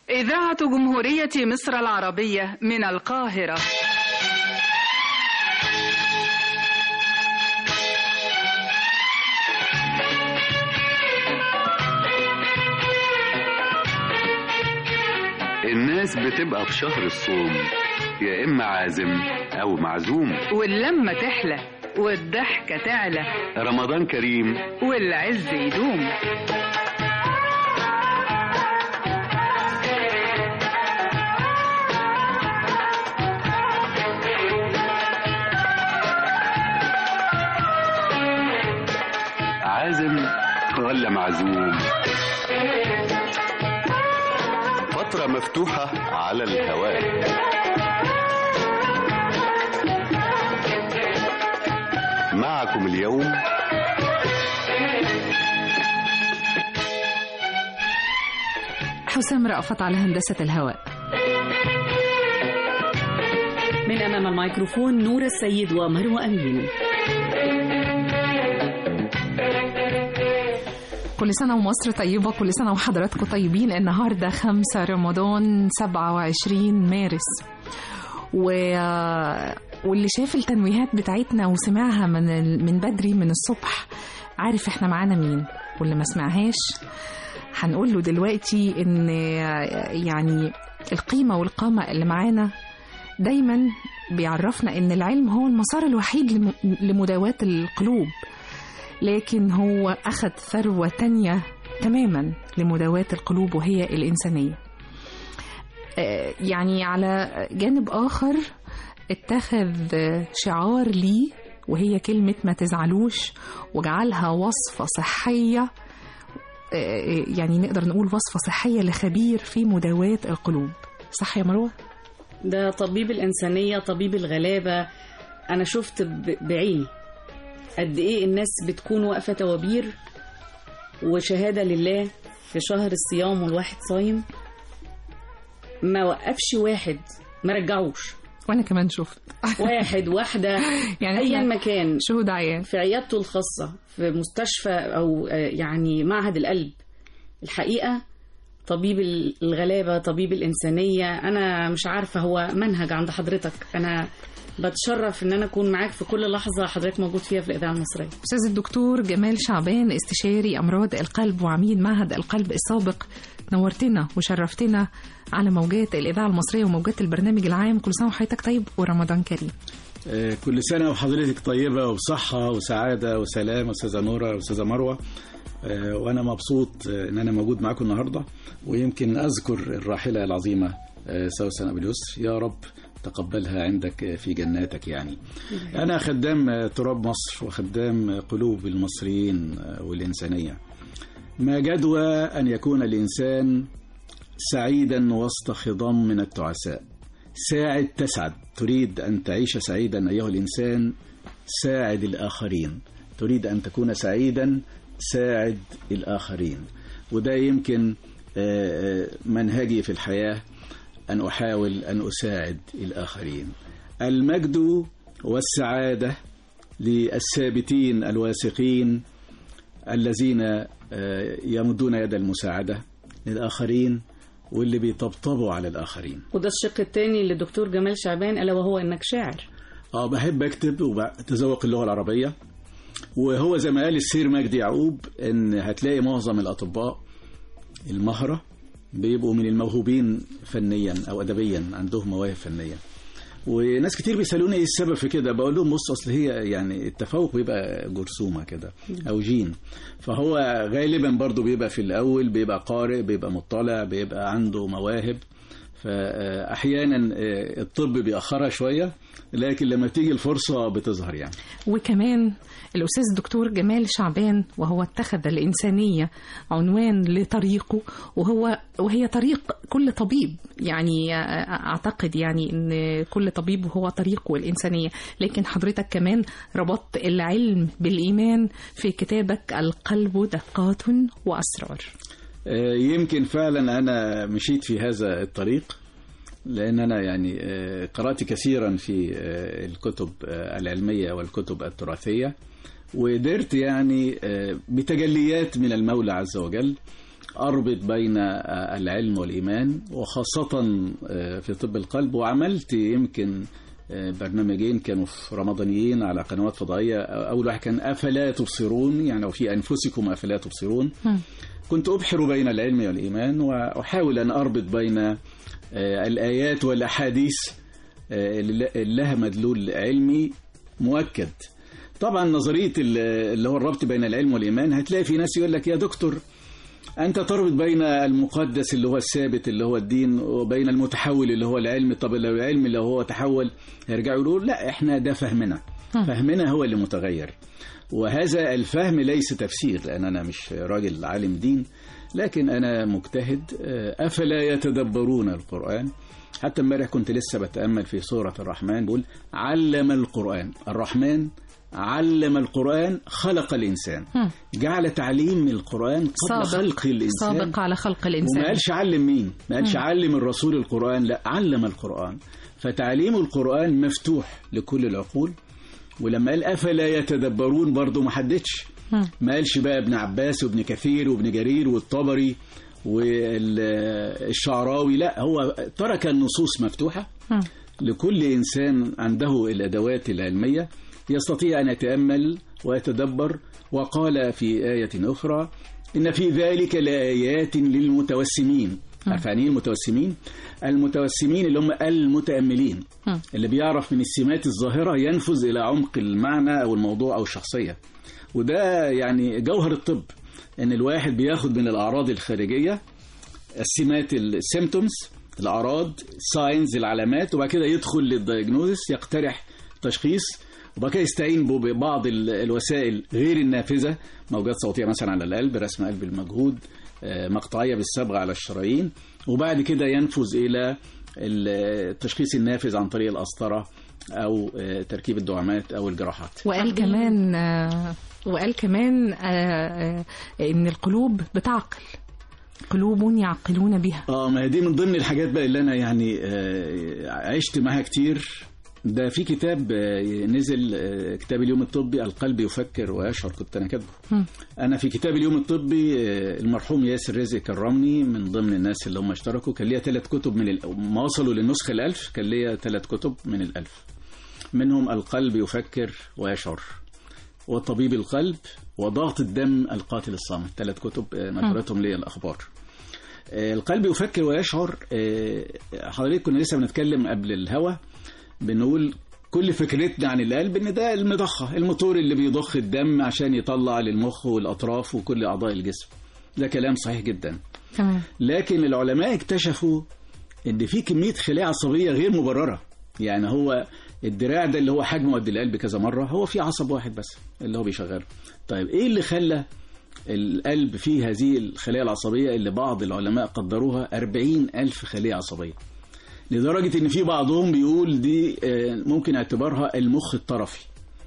إذاعة جمهورية مصر العربية من القاهرة الناس بتبقى في شهر الصوم يا إما عازم أو معزوم واللمة تحلى والضحكة تعلى رمضان كريم والعز يدوم عازم ولا معزوم فترة مفتوحة على الهواء معكم اليوم حسام رأفت على هندسة الهواء من أمام الميكروفون نور السيد ومروة أمين كل سنة ومصر طيبة كل سنة وحضراتكم طيبين النهاردة خمسة رمضان 27 مارس و... واللي شاف التنويهات بتاعتنا وسمعها من ال... من بدري من الصبح عارف احنا معانا مين واللي ما سمعهاش هنقول له دلوقتي ان يعني القيمة والقامة اللي معانا دايما بيعرفنا ان العلم هو المسار الوحيد لم... لمداواة القلوب لكن هو أخذ ثروة تانية تماما لمداواة القلوب وهي الإنسانية آه، يعني على جانب آخر اتخذ شعار لي وهي كلمة ما تزعلوش وجعلها وصفة صحية آه، يعني نقدر نقول وصفة صحية لخبير في مداواة القلوب صح يا مروة؟ ده طبيب الإنسانية طبيب الغلابة أنا شفت ب- بعيني قد إيه الناس بتكون واقفة توابير وشهادة لله في شهر الصيام والواحد صايم ما وقفش واحد ما رجعوش وأنا كمان شفت واحد واحدة يعني أيا إحنا مكان شهود عيان في عيادته الخاصة في مستشفى أو آه، يعني معهد القلب الحقيقة طبيب الغلابة طبيب الإنسانية أنا مش عارفة هو منهج عند حضرتك أنا بتشرف إن أنا أكون معاك في كل لحظة حضرتك موجود فيها في الإذاعة المصرية أستاذ الدكتور جمال شعبان استشاري أمراض القلب وعميد معهد القلب السابق نورتنا وشرفتنا على موجات الإذاعة المصرية وموجات البرنامج العام كل سنة وحضرتك طيب ورمضان كريم آه، كل سنة وحضرتك طيبة وبصحة وسعادة وسلام أستاذة نورة وأستاذة مروة آه، وأنا مبسوط آه، إن أنا موجود معاكم النهاردة ويمكن أذكر الراحلة العظيمة آه، سوسن أبو اليسر يا رب تقبلها عندك آه، في جناتك يعني أنا خدام آه، تراب مصر وخدام آه، قلوب المصريين آه، والإنسانية ما جدوى أن يكون الإنسان سعيدا وسط خضم من التعساء ساعد تسعد تريد أن تعيش سعيدا أيها الإنسان ساعد الآخرين تريد أن تكون سعيدا ساعد الآخرين وده يمكن آه، آه، منهجي في الحياة أن أحاول أن أساعد الآخرين المجد والسعادة للثابتين الواثقين الذين آه، يمدون يد المساعدة للآخرين واللي بيطبطبوا على الآخرين وده الشق الثاني للدكتور جمال شعبان ألا وهو إنك شاعر اه بحب اكتب وبتذوق اللغه العربيه وهو زي ما قال السير مجدي يعقوب ان هتلاقي معظم الاطباء المهره بيبقوا من الموهوبين فنيا او ادبيا عندهم مواهب فنيه وناس كتير بيسالوني ايه السبب في كده بقول لهم بص اصل هي يعني التفوق بيبقى جرثومه كده او جين فهو غالبا برضو بيبقى في الاول بيبقى قارئ بيبقى مطلع بيبقى عنده مواهب فاحيانا آه، الطب بيأخرها شويه لكن لما تيجي الفرصه بتظهر يعني وكمان الأستاذ الدكتور جمال شعبان وهو اتخذ الإنسانية عنوان لطريقه وهو وهي طريق كل طبيب يعني أعتقد يعني أن كل طبيب هو طريقه الإنسانية لكن حضرتك كمان ربطت العلم بالإيمان في كتابك القلب دقات وأسرار آه، يمكن فعلا انا مشيت في هذا الطريق لان انا يعني آه، قرات كثيرا في آه، الكتب آه، العلميه والكتب التراثيه وقدرت يعني آه، بتجليات من المولى عز وجل أربط بين آه، العلم والإيمان وخاصة آه، في طب القلب وعملت يمكن آه، برنامجين كانوا في رمضانيين على قنوات فضائية أول واحد كان أفلا تبصرون يعني وفي أنفسكم أفلا تبصرون مم. كنت أبحر بين العلم والإيمان وأحاول أن أربط بين آه، الآيات والأحاديث آه، اللي لها مدلول علمي مؤكد طبعا نظرية ال- اللي هو الربط بين العلم والإيمان هتلاقي في ناس يقول لك يا دكتور أنت تربط بين المقدس اللي هو الثابت اللي هو الدين وبين المتحول اللي هو العلم طب لو العلم لو هو تحول هيرجعوا يقولوا لا احنا ده فهمنا فهمنا هو اللي متغير وهذا الفهم ليس تفسير لأن أنا مش راجل عالم دين لكن أنا مجتهد آه، أفلا يتدبرون القرآن حتى امبارح كنت لسه بتأمل في سورة الرحمن بقول علم القرآن الرحمن علم القرآن خلق الإنسان مم. جعل تعليم القرآن قبل سابق خلق الإنسان سابق على خلق وما الإنسان قالش علم مين ما قالش علم الرسول القرآن لا علم القرآن فتعليم القرآن مفتوح لكل العقول ولما قال أفلا يتدبرون برضه ما حددش مم. ما قالش بقى ابن عباس وابن كثير وابن جرير والطبري والشعراوي لا هو ترك النصوص مفتوحة مم. لكل إنسان عنده الأدوات العلمية يستطيع أن يتأمل ويتدبر وقال في آية أخرى إن في ذلك لآيات للمتوسمين عارف يعني إيه المتوسمين؟ المتوسمين اللي هم المتأملين مم. اللي بيعرف من السمات الظاهرة ينفذ إلى عمق المعنى أو الموضوع أو الشخصية وده يعني جوهر الطب إن الواحد بياخد من الأعراض الخارجية السمات السيمتومز الاعراض ساينز العلامات وبعد كده يدخل للدايجنوزس يقترح تشخيص وبعد كده يستعين ببعض ال- الوسائل غير النافذه موجات صوتيه مثلا على القلب رسم قلب المجهود آه، مقطعيه بالصبغه على الشرايين وبعد كده ينفذ الى التشخيص النافذ عن طريق القسطره او آه، تركيب الدعامات او الجراحات وقال كمان آه، وقال كمان آه، آه، ان القلوب بتعقل قلوب يعقلون بها اه ما هي دي من ضمن الحاجات بقى اللي انا يعني آه، عشت معاها كتير ده في كتاب آه، نزل آه، كتاب اليوم الطبي القلب يفكر ويشعر كنت انا كاتبه مم. انا في كتاب اليوم الطبي آه، المرحوم ياسر رزق كرمني من ضمن الناس اللي هم اشتركوا كان ليا ثلاث كتب من ال... ما وصلوا للنسخه الألف كان ليا ثلاث كتب من الألف منهم القلب يفكر ويشعر وطبيب القلب وضغط الدم القاتل الصامت ثلاث كتب آه، نشرتهم لي الأخبار آه، القلب يفكر ويشعر آه، حضرتك كنا لسه بنتكلم قبل الهوا بنقول كل فكرتنا عن القلب ان ده المضخه الموتور اللي بيضخ الدم عشان يطلع للمخ والاطراف وكل اعضاء الجسم ده كلام صحيح جدا تمام لكن العلماء اكتشفوا ان في كميه خلايا عصبيه غير مبرره يعني هو الدراع ده اللي هو حجمه قد القلب كذا مره هو فيه عصب واحد بس اللي هو بيشغله طيب ايه اللي خلى القلب فيه هذه الخلايا العصبيه اللي بعض العلماء قدروها 40 ألف خلية عصبية لدرجة إن في بعضهم بيقول دي آه، ممكن اعتبارها المخ الطرفي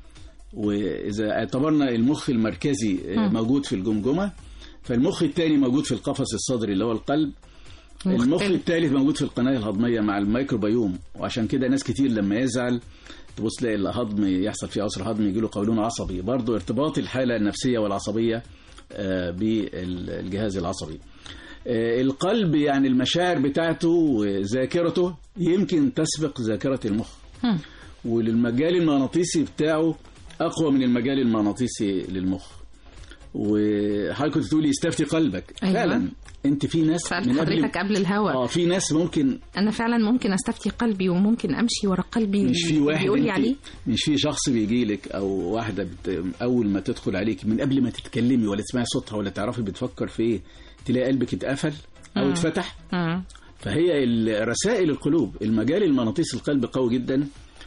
وإذا اعتبرنا المخ المركزي آه، مم. موجود في الجمجمة فالمخ الثاني موجود في القفص الصدري اللي هو القلب المخ مختلف. الثالث موجود في القناة الهضمية مع الميكروبيوم وعشان كده ناس كتير لما يزعل تبص تلاقي الهضم يحصل فيه عسر هضمي يجي له قولون عصبي برضه ارتباط الحالة النفسية والعصبية آه، بالجهاز العصبي آه، القلب يعني المشاعر بتاعته وذاكرته يمكن تسبق ذاكرة المخ مم. وللمجال المغناطيسي بتاعه أقوى من المجال المغناطيسي للمخ وحضرتك كنت تقولي استفتي قلبك أيوة. فعلا انت في ناس سألت من قبل حضرتك قبل الهوا اه في ناس ممكن انا فعلا ممكن استفتي قلبي وممكن امشي ورا قلبي مش في واحد بيقول لي انت عليه مش في شخص بيجي لك او واحده بت... اول ما تدخل عليك من قبل ما تتكلمي ولا تسمعي صوتها ولا تعرفي بتفكر في ايه تلاقي قلبك اتقفل او مم. اتفتح مم. فهي ال- رسائل القلوب المجال المغناطيسي القلب قوي جدا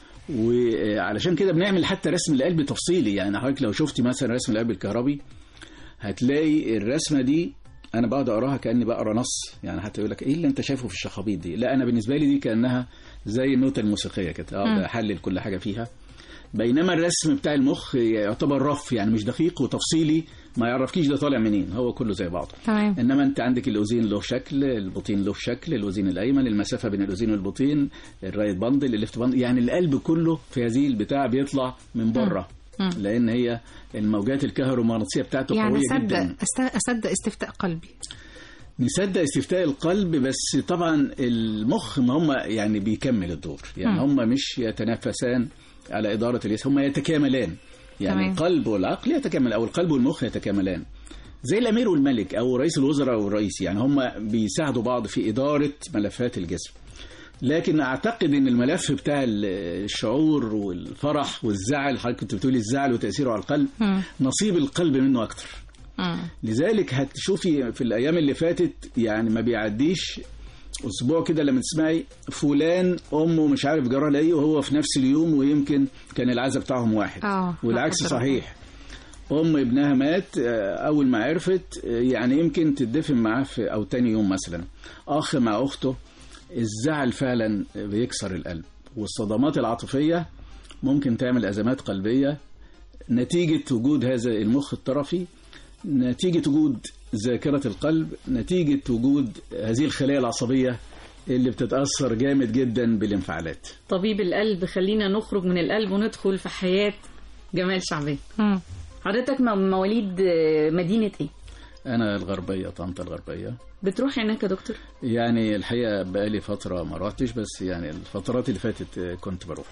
وعلشان كده بنعمل حتى رسم القلب تفصيلي يعني حضرتك لو شفتي مثلا رسم القلب الكهربي هتلاقي الرسمه دي انا بقعد اقراها كاني بقرا نص يعني حتى يقول لك ايه اللي انت شايفه في الشخابيط دي لا انا بالنسبه لي دي كانها زي النوتة الموسيقيه كده اقعد مم. احلل كل حاجه فيها بينما الرسم بتاع المخ يعتبر رف يعني مش دقيق وتفصيلي ما يعرفكيش ده طالع منين هو كله زي بعضه تمام انما انت عندك الاوزين له شكل البطين له شكل الاوزين الايمن المسافه بين الاوزين والبطين الرايت باندل الليفت باندل يعني القلب كله في هذه البتاع بيطلع من بره مم. لان هي الموجات الكهرومغناطيسيه بتاعته يعني قويه اصدق جدا أست- اصدق استفتاء قلبي نصدق استفتاء القلب بس طبعا المخ ما هم يعني بيكمل الدور يعني مم. هم مش يتنافسان على إدارة الجسم هم يتكاملان يعني تمام. القلب والعقل يتكامل أو القلب والمخ يتكاملان زي الأمير والملك أو رئيس الوزراء والرئيس يعني هم بيساعدوا بعض في إدارة ملفات الجسم لكن اعتقد ان الملف بتاع الشعور والفرح والزعل حضرتك كنت بتقولي الزعل وتاثيره على القلب مم. نصيب القلب منه اكتر مم. لذلك هتشوفي في الايام اللي فاتت يعني ما بيعديش اسبوع كده لما تسمعي فلان امه مش عارف جرى له ايه وهو في نفس اليوم ويمكن كان العزا بتاعهم واحد آه، والعكس لا قدر صحيح ام ابنها مات آه، اول ما عرفت آه، يعني يمكن تدفن معاه في او تاني يوم مثلا اخ مع اخته الزعل فعلا بيكسر القلب والصدمات العاطفيه ممكن تعمل ازمات قلبيه نتيجه وجود هذا المخ الطرفي نتيجه وجود ذاكره القلب نتيجه وجود هذه الخلايا العصبيه اللي بتتاثر جامد جدا بالانفعالات طبيب القلب خلينا نخرج من القلب وندخل في حياة جمال شعبان مم. حضرتك م- مواليد آه، مدينة ايه؟ انا الغربيه طنطا الغربيه بتروح هناك يا دكتور؟ يعني الحقيقة بقالي فترة ما رحتش بس يعني الفترات اللي فاتت آه، كنت بروح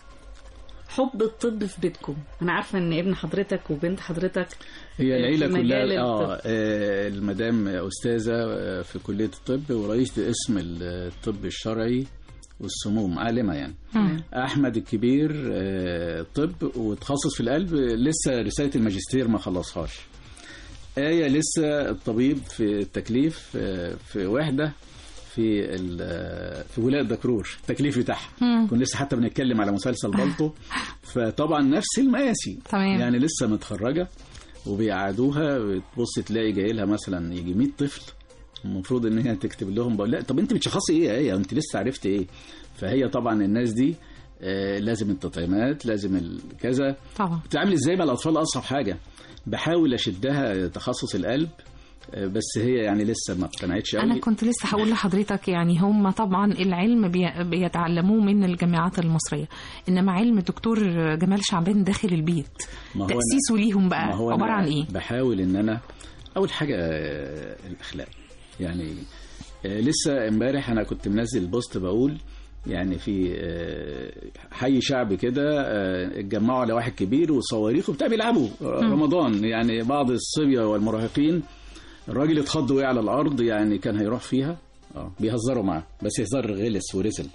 حب الطب في بيتكم انا عارفة ان ابن حضرتك وبنت حضرتك هي العيلة في مجال كلها اه الطب. آه، المدام أستاذة آه، في كلية الطب ورئيسة قسم الطب الشرعي والسموم عالمة يعني مم. أحمد الكبير آه، طب وتخصص في القلب لسه رسالة الماجستير ما خلصهاش آية لسه الطبيب في التكليف آه، في وحدة في ال- آه، في ولاية دكرور التكليف بتاعها مم. كنا لسه حتى بنتكلم على مسلسل بالطو فطبعا نفس المقاسي تمام. يعني لسه متخرجة وبيقعدوها بتبص تلاقي جاي لها مثلا يجي 100 طفل المفروض ان هي تكتب لهم بقول لا طب انت بتشخصي ايه يا ايه انت لسه عرفت ايه فهي طبعا الناس دي آه، لازم التطعيمات لازم ال- كذا طبعا بتعمل ازاي مع الاطفال اصعب حاجه بحاول اشدها تخصص القلب آه، بس هي يعني لسه ما اقتنعتش انا قوي كنت لسه هقول لحضرتك يعني هم طبعا العلم بي- بيتعلموه من الجامعات المصريه انما علم الدكتور جمال شعبان داخل البيت ما هو أنا- تاسيسه ليهم بقى ما هو عباره أنا عن ايه بحاول ان انا اول حاجه آه، الاخلاق يعني آه، لسه امبارح انا كنت منزل بوست بقول يعني في آه، حي شعبي كده آه، اتجمعوا على واحد كبير وصواريخ وبتاع بيلعبوا آه، رمضان يعني بعض الصبيه والمراهقين الراجل اتخض وقع على الارض يعني كان هيروح فيها اه بيهزروا معاه بس هزار غلس ورزل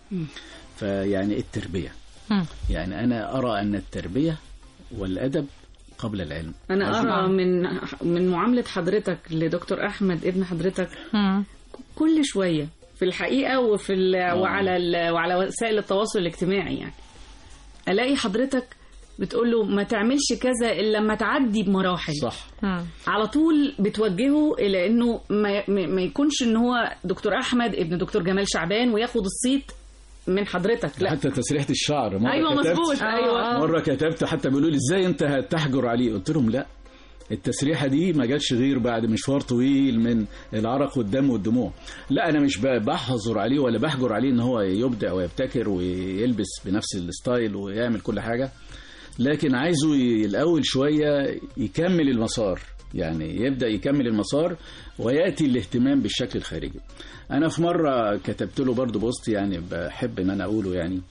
فيعني التربيه مم. يعني انا ارى ان التربيه والادب قبل العلم انا عايزين- ارى من من معاملة حضرتك لدكتور احمد ابن حضرتك مم. كل شوية في الحقيقة وفي ال... وعلى ال... وعلى وسائل التواصل الاجتماعي يعني الاقي حضرتك بتقول له ما تعملش كذا الا لما تعدي بمراحل صح مم. على طول بتوجهه الى انه ما, ما ما يكونش ان هو دكتور احمد ابن دكتور جمال شعبان وياخد الصيت من حضرتك لا حتى تسريحه الشعر مرة ايوه كتبت مظبوط ايوه مره كتبت حتى بيقولوا لي ازاي انت هتحجر عليه قلت لهم لا التسريحه دي ما جاتش غير بعد مشوار طويل من العرق والدم والدموع لا انا مش ب- بحظر عليه ولا بحجر عليه ان هو يبدع ويبتكر ويلبس بنفس الستايل ويعمل كل حاجه لكن عايزه ي- الاول شويه يكمل المسار يعني يبدا يكمل المسار وياتي الاهتمام بالشكل الخارجي انا في مره كتبت له برضو بوست يعني بحب ان انا اقوله يعني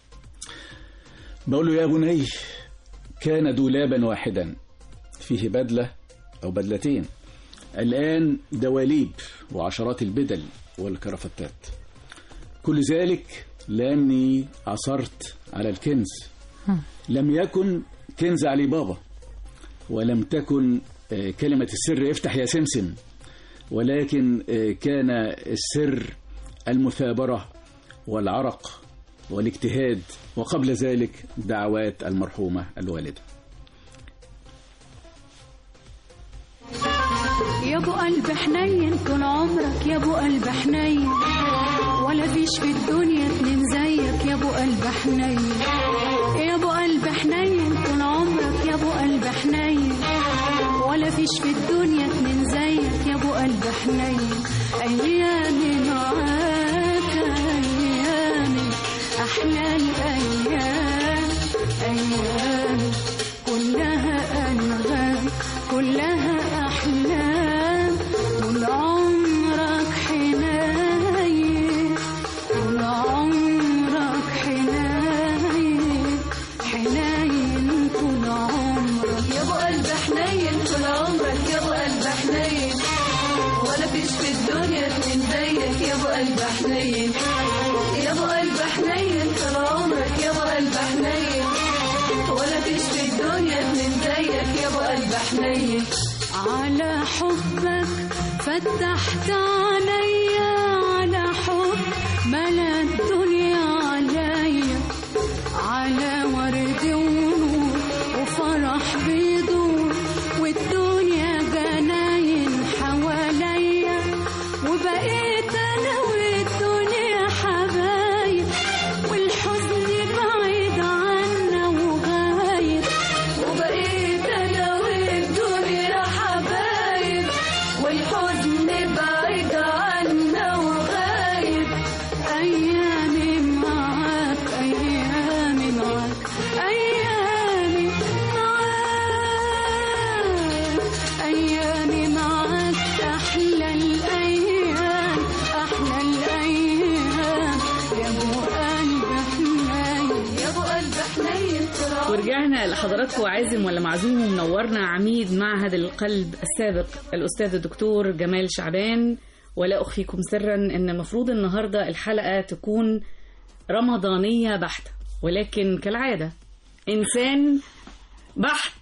بقول له يا بني كان دولابا واحدا فيه بدله او بدلتين الان دواليب وعشرات البدل والكرافتات كل ذلك لاني عثرت على الكنز لم يكن كنز علي بابا ولم تكن آه، كلمة السر افتح يا سمسم ولكن آه، كان السر المثابرة والعرق والاجتهاد وقبل ذلك دعوات المرحومة الوالدة يا ابو قلب حنين طول عمرك يا ابو قلب حنين ولا فيش في الدنيا اتنين زيك يا ابو قلب حنين يا ابو قلب حنين طول عمرك يا ابو قلب حنين ولا فيش في الدنيا اتنين زيك يا ابو قلب حنين ايامي معاك ايامي احلى الايام ايامي كلها انغام كلها احلام طول عمرك حنين يا ابو قلب حنين طول عمرك يا ابو قلب حنين ولا فيش في الدنيا اتنين زيك يا ابو قلب حنين على حبك فتحت عينيا على حب ملا الدنيا عليا على ورد ونور وفرح بيدور والدنيا جناين حواليا وبقيت انا والدنيا حبايب والحزن بعيد عنا وغايب وبقيت انا والدنيا حبايب والحزن بعيد عنا وغايب ايامي معاك ايامي معاك ايامي معاك ايامي معاك احلى الايام احلى الايام يا ابو قلب حنين يا ابو قلب حنين طول ورجعنا لحضراتكم عازم ولا معزوم ومنورنا عميد معهد القلب السابق الأستاذ الدكتور جمال شعبان ولا أخفيكم سرا أن المفروض النهاردة الحلقة تكون رمضانية بحتة ولكن كالعادة إنسان بحت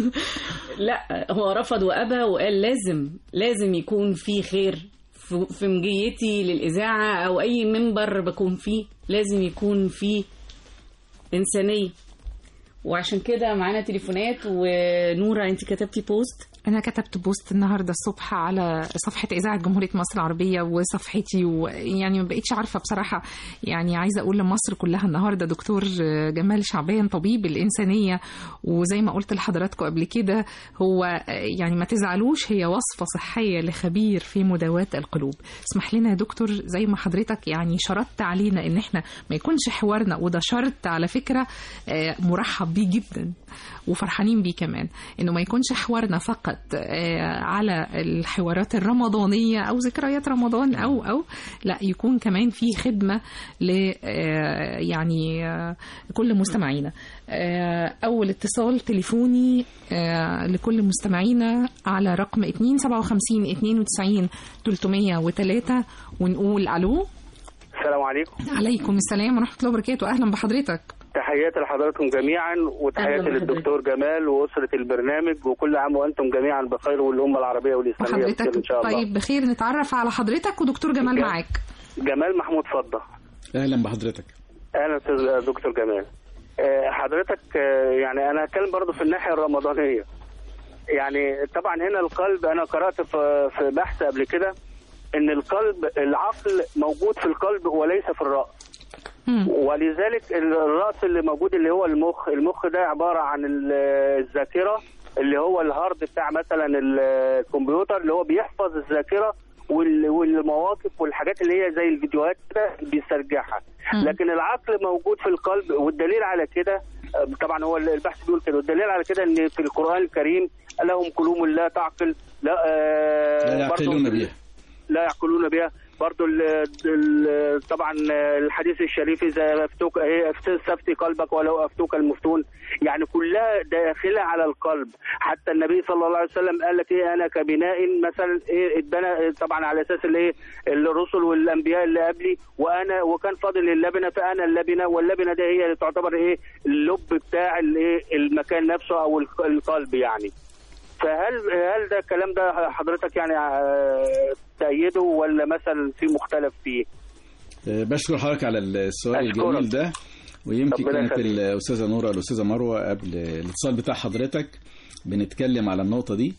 لا هو رفض وأبى وقال لازم لازم يكون في خير في في مجيتي للإذاعة أو أي منبر بكون فيه لازم يكون فيه إنسانية وعشان كده معانا تليفونات ونورة انت كتبتي بوست أنا كتبت بوست النهاردة الصبح على صفحة إذاعة جمهورية مصر العربية وصفحتي ويعني ما بقيتش عارفة بصراحة يعني عايزة أقول لمصر كلها النهاردة دكتور جمال شعبان طبيب الإنسانية وزي ما قلت لحضراتكم قبل كده هو يعني ما تزعلوش هي وصفة صحية لخبير في مداواة القلوب اسمح لنا يا دكتور زي ما حضرتك يعني شرطت علينا إن احنا ما يكونش حوارنا وده شرط على فكرة آه، مرحب بيه جدا وفرحانين بيه كمان انه ما يكونش حوارنا فقط آه، على الحوارات الرمضانيه او ذكريات رمضان او او لا يكون كمان في خدمه ل آه، يعني آه، كل مستمعينا آه، اول اتصال تليفوني آه، لكل مستمعينا على رقم 257 92 303 ونقول الو السلام عليكم عليكم السلام ورحمه الله وبركاته اهلا بحضرتك تحياتي لحضراتكم جميعا وتحياتي أهلا بحضرتك. للدكتور جمال وأسرة البرنامج وكل عام وأنتم جميعا بخير والأمة العربية والإسلامية بخير وحضرتك إن شاء الله طيب بخير نتعرف على حضرتك ودكتور جمال جميل. معاك جمال محمود فضة اهلا بحضرتك أهلا أستاذ دكتور جمال آه، حضرتك آه، يعني أنا هتكلم برضو في الناحية الرمضانية يعني طبعا هنا القلب أنا قرأت في في بحث قبل كده إن القلب العقل موجود في القلب وليس في الرأس مم. ولذلك الراس اللي موجود اللي هو المخ المخ ده عباره عن ال- الذاكره اللي هو الهارد بتاع مثلا ال- الكمبيوتر اللي هو بيحفظ الذاكره وال- والمواقف والحاجات اللي هي زي الفيديوهات كده بيسترجعها مم. لكن العقل موجود في القلب والدليل على كده آه، طبعا هو البحث بيقول كده والدليل على كده ان في القران الكريم لهم قلوب لا تعقل لا آه، لا برضو- يعقلون بها لا يعقلون بها برضو ال ال طبعا الحديث الشريف اذا افتوك ايه استفتي قلبك ولو افتوك المفتون يعني كلها داخله على القلب حتى النبي صلى الله عليه وسلم قال لك ايه انا كبناء مثلا ايه اتبنى طبعا على اساس الايه الرسل والانبياء اللي قبلي وانا وكان فاضل اللبنه فانا اللبنه واللبنه دي هي اللي تعتبر ايه اللب بتاع الايه المكان نفسه او الق- القلب يعني فهل هل ده الكلام ده حضرتك يعني آه، تأيده ولا مثلا في مختلف فيه؟ آه، بشكر حضرتك على السؤال أشكرك. الجميل ده ويمكن ربنا كانت يخليك. الاستاذه نوره والاستاذه مروه قبل الاتصال بتاع حضرتك بنتكلم على النقطه دي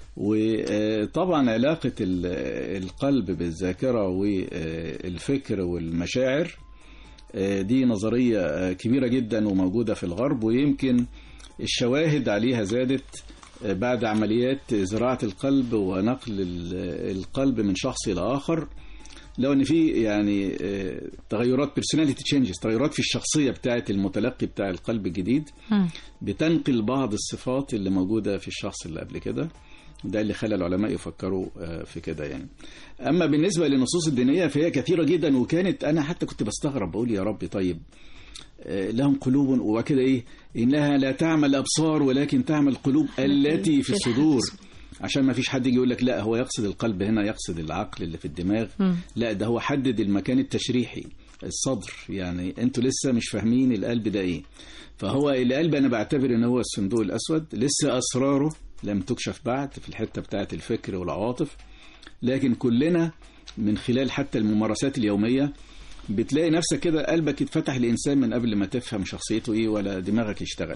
وطبعا علاقه ال- القلب بالذاكره والفكر والمشاعر آه، دي نظريه آه، كبيره جدا وموجوده في الغرب ويمكن الشواهد عليها زادت آه، بعد عمليات زراعه القلب ونقل ال- القلب من شخص الى اخر لو ان في يعني آه، تغيرات بيرسوناليتي تشينجز تغيرات في الشخصيه بتاعه المتلقي بتاع القلب الجديد مم. بتنقل بعض الصفات اللي موجوده في الشخص اللي قبل كده ده اللي خلى العلماء يفكروا آه، في كده يعني اما بالنسبه للنصوص الدينيه فهي كثيره جدا وكانت انا حتى كنت بستغرب بقول يا ربي طيب آه، لهم قلوب وكده ايه انها لا تعمل الابصار ولكن تعمل القلوب التي في الصدور عشان ما فيش حد يجي يقول لك لا هو يقصد القلب هنا يقصد العقل اللي في الدماغ مم. لا ده هو حدد المكان التشريحي الصدر يعني انتوا لسه مش فاهمين القلب ده ايه فهو القلب انا بعتبر ان هو الصندوق الاسود لسه اسراره لم تكشف بعد في الحته بتاعه الفكر والعواطف لكن كلنا من خلال حتى الممارسات اليوميه بتلاقي نفسك كده قلبك يتفتح لإنسان من قبل ما تفهم شخصيته إيه ولا دماغك يشتغل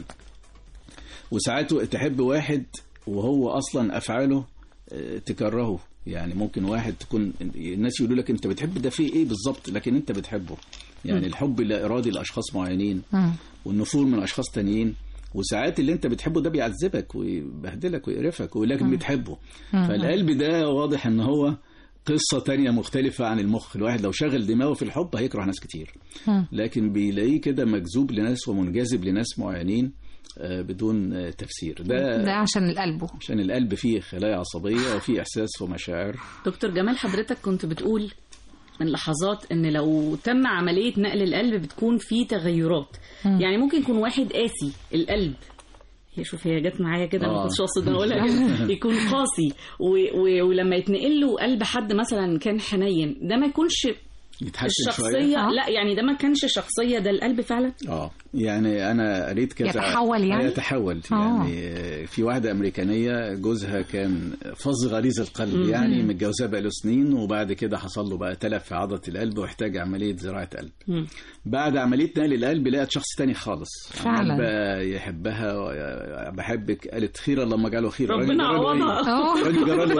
وساعات تحب واحد وهو أصلا أفعاله آه، تكرهه يعني ممكن واحد تكون الناس يقولوا لك أنت بتحب ده فيه إيه بالظبط لكن أنت بتحبه يعني الحب لا إرادي لأشخاص معينين مم. والنفور من أشخاص تانيين وساعات اللي انت بتحبه ده بيعذبك ويبهدلك ويقرفك ولكن بتحبه فالقلب ده واضح ان هو قصة تانية مختلفة عن المخ الواحد لو شغل دماغه في الحب هيكره ناس كتير مم. لكن بيلاقيه كده مجذوب لناس ومنجذب لناس معينين آه، بدون آه، تفسير ده ده عشان القلب عشان القلب فيه خلايا عصبية وفيه إحساس ومشاعر دكتور جمال حضرتك كنت بتقول من لحظات ان لو تم عملية نقل القلب بتكون في تغيرات مم. يعني ممكن يكون واحد قاسي القلب هي شوف هي جت معايا كده ما آه. كنتش اقصد أنا اقولها كده يكون قاسي و... و... ولما يتنقل له قلب حد مثلا كان حنين ده ما يكونش يتحسن شوية الشخصية آه. لا يعني ده ما كانش شخصية ده القلب فعلا اه يعني انا قريت كذا يتحول يعني؟ يتحول آه. يعني آه، في واحده امريكانيه جوزها كان فظ غليظ القلب يعني متجوزاه بقاله سنين وبعد كده حصل له بقى تلف في عضله القلب واحتاج عمليه زراعه قلب مم. بعد عمليه نقل القلب لقت شخص تاني خالص فعلا. عمال بقى يحبها و- بحبك قالت خيرا لما جاله خير ربنا الراجل جراله إيه؟ عوضها. اه الراجل جراله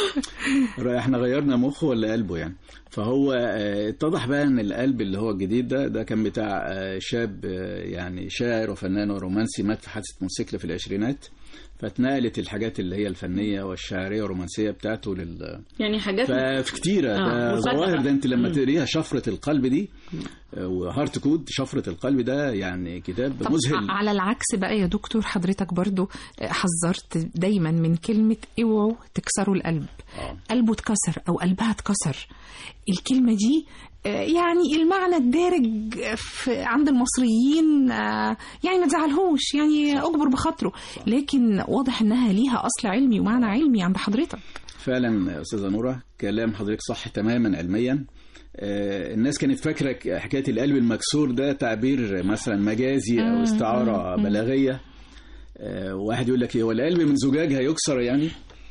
ايه احنا غيرنا مخه ولا قلبه يعني فهو آه، اتضح بقى ان القلب اللي هو الجديد ده ده كان بتاع آه، شاب آه، يعني شاعر وفنان ورومانسي مات في حادثه موتوسيكل في العشرينات فاتنقلت الحاجات اللي هي الفنيه والشعريه والرومانسيه بتاعته لل يعني حاجات ففي كتيره آه، ده مفاجأة. ظواهر ده انت لما مم. تقريها شفره القلب دي آه، وهارت كود شفره القلب ده يعني كتاب طب مذهل على العكس بقى يا دكتور حضرتك برضو حذرت دايما من كلمة اوعوا تكسروا القلب آه. قلبه اتكسر او قلبها اتكسر الكلمة دي آه، يعني المعنى الدارج في عند المصريين آه، يعني ما تزعلهوش يعني اجبر بخاطره لكن واضح انها ليها اصل علمي ومعنى علمي عند حضرتك فعلا يا استاذه نوره كلام حضرتك صح تماما علميا آه، الناس كانت فاكره ك- حكايه القلب المكسور ده تعبير مثلا مجازي او استعاره بلاغيه آه، واحد يقول لك إيه، هو القلب من زجاج هيكسر يعني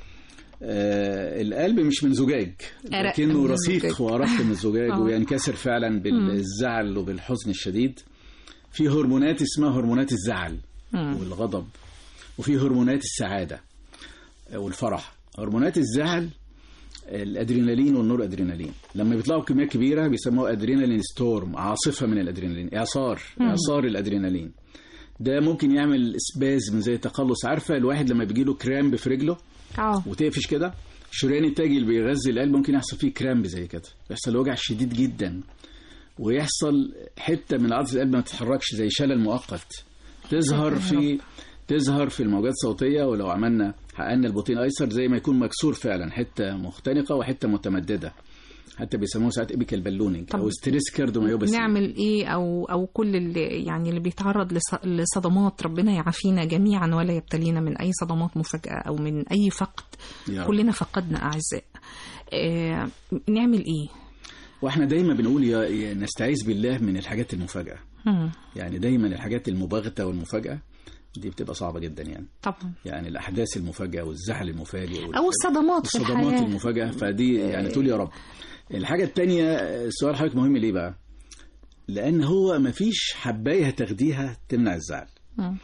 آه، القلب مش من زجاج أرق لكنه من رصيق الزجاج. وأرق من الزجاج آه. وينكسر فعلا بالزعل وبالحزن الشديد في هرمونات اسمها هرمونات الزعل مم. والغضب وفي هرمونات السعادة والفرح هرمونات الزعل الادرينالين والنور ادرينالين لما بيطلعوا بكميات كبيره بيسموها ادرينالين ستورم عاصفه من الادرينالين اعصار اعصار الادرينالين ده ممكن يعمل اسبازم زي تقلص عارفه الواحد لما بيجي له كرامب في رجله اه وتقفش كده الشريان التاجي اللي بيغذي القلب ممكن يحصل فيه كرامب زي كده يحصل وجع شديد جدا ويحصل حته من عضله القلب ما تتحركش زي شلل مؤقت تظهر في تظهر في الموجات الصوتيه ولو عملنا حققنا البطين ايسر زي ما يكون مكسور فعلا حته مختنقه وحته متمدده حتى بيسموه ساعات ايبيكال بالونينج طب او ستريس كاردوميوباثي نعمل ايه او او كل اللي يعني اللي بيتعرض لص- لصدمات ربنا يعافينا جميعا ولا يبتلينا من اي صدمات مفاجاه او من اي فقد يا رب. كلنا فقدنا اعزاء آه نعمل ايه واحنا دايما بنقول يا يا نستعيذ بالله من الحاجات المفاجاه مم. يعني دايما الحاجات المباغته والمفاجاه دي بتبقى صعبه جدا يعني طبعا يعني الاحداث المفاجاه والزعل المفاجئ وال- او الصدمات في الصدمات الحياه المفاجاه فدي يعني تقول يا رب الحاجه الثانيه السؤال حضرتك مهم ليه بقى لان هو مفيش حبايه هتاخديها تمنع الزعل مم.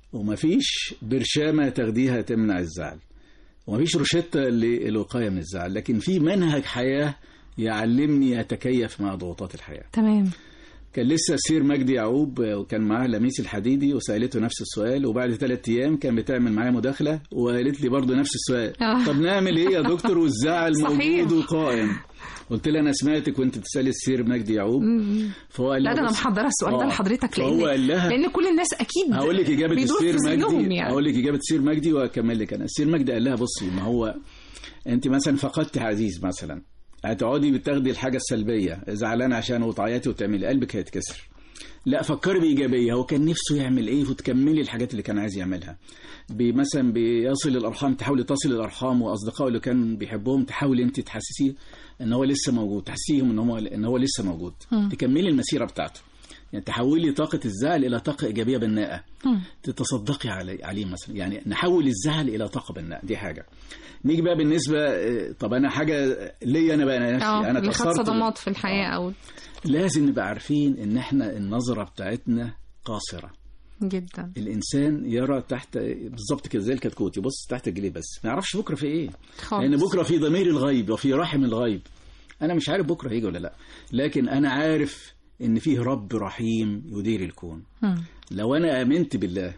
ومفيش برشامه تاخديها تمنع الزعل ومفيش روشته للوقايه من الزعل لكن في منهج حياه يعلمني اتكيف مع ضغوطات الحياه تمام كان لسه سير مجدي يعقوب وكان معاه لميس الحديدي وسالته نفس السؤال وبعد ثلاث ايام كان بتعمل معايا مداخله وقالت لي برضه نفس السؤال آه. طب نعمل ايه يا دكتور والزعل صحيح. موجود وقائم قلت لها انا سمعتك وانت بتسالي السير مجدي يعقوب مم. فهو قال لا لها ده انا بص- محضره السؤال ده آه. لحضرتك فهو قال لان لها لان كل الناس اكيد هقول لك اجابه بيدور السير في ذهنهم مجدي يعني. هقول لك اجابه السير مجدي واكمل لك انا السير مجدي قال لها بصي ما هو انت مثلا فقدت عزيز مثلا هتقعدي بتاخدي الحاجه السلبيه زعلانه عشان وتعيطي وتعملي قلبك هيتكسر لا فكري بايجابيه هو كان نفسه يعمل ايه وتكملي الحاجات اللي كان عايز يعملها بي- مثلا بيصل الارحام تحاولي تصل الارحام واصدقائه اللي كان بيحبهم تحاولي انت تحسسيه ان هو لسه موجود تحسسيهم ان هو ان هو لسه موجود تكملي المسيره بتاعته يعني تحولي طاقة الزعل إلى طاقة إيجابية بناءة تتصدقي علي عليه مثلا يعني نحول الزعل إلى طاقة بناءة دي حاجة نيجي بقى بالنسبة آه، طب أنا حاجة ليا أنا بقى أنا نفسي اه أنا اللي خد اتأثرت صدمات في الحياه او لازم نبقى عارفين ان احنا النظرة بتاعتنا قاصرة جدا الانسان يرى تحت بالظبط كده زي الكتكوت يبص تحت الجليد بس ما يعرفش بكره في ايه خالص. لان بكره في ضمير الغيب وفي رحم الغيب انا مش عارف بكره هيجي ولا لا لكن انا عارف ان فيه رب رحيم يدير الكون مم. لو انا امنت بالله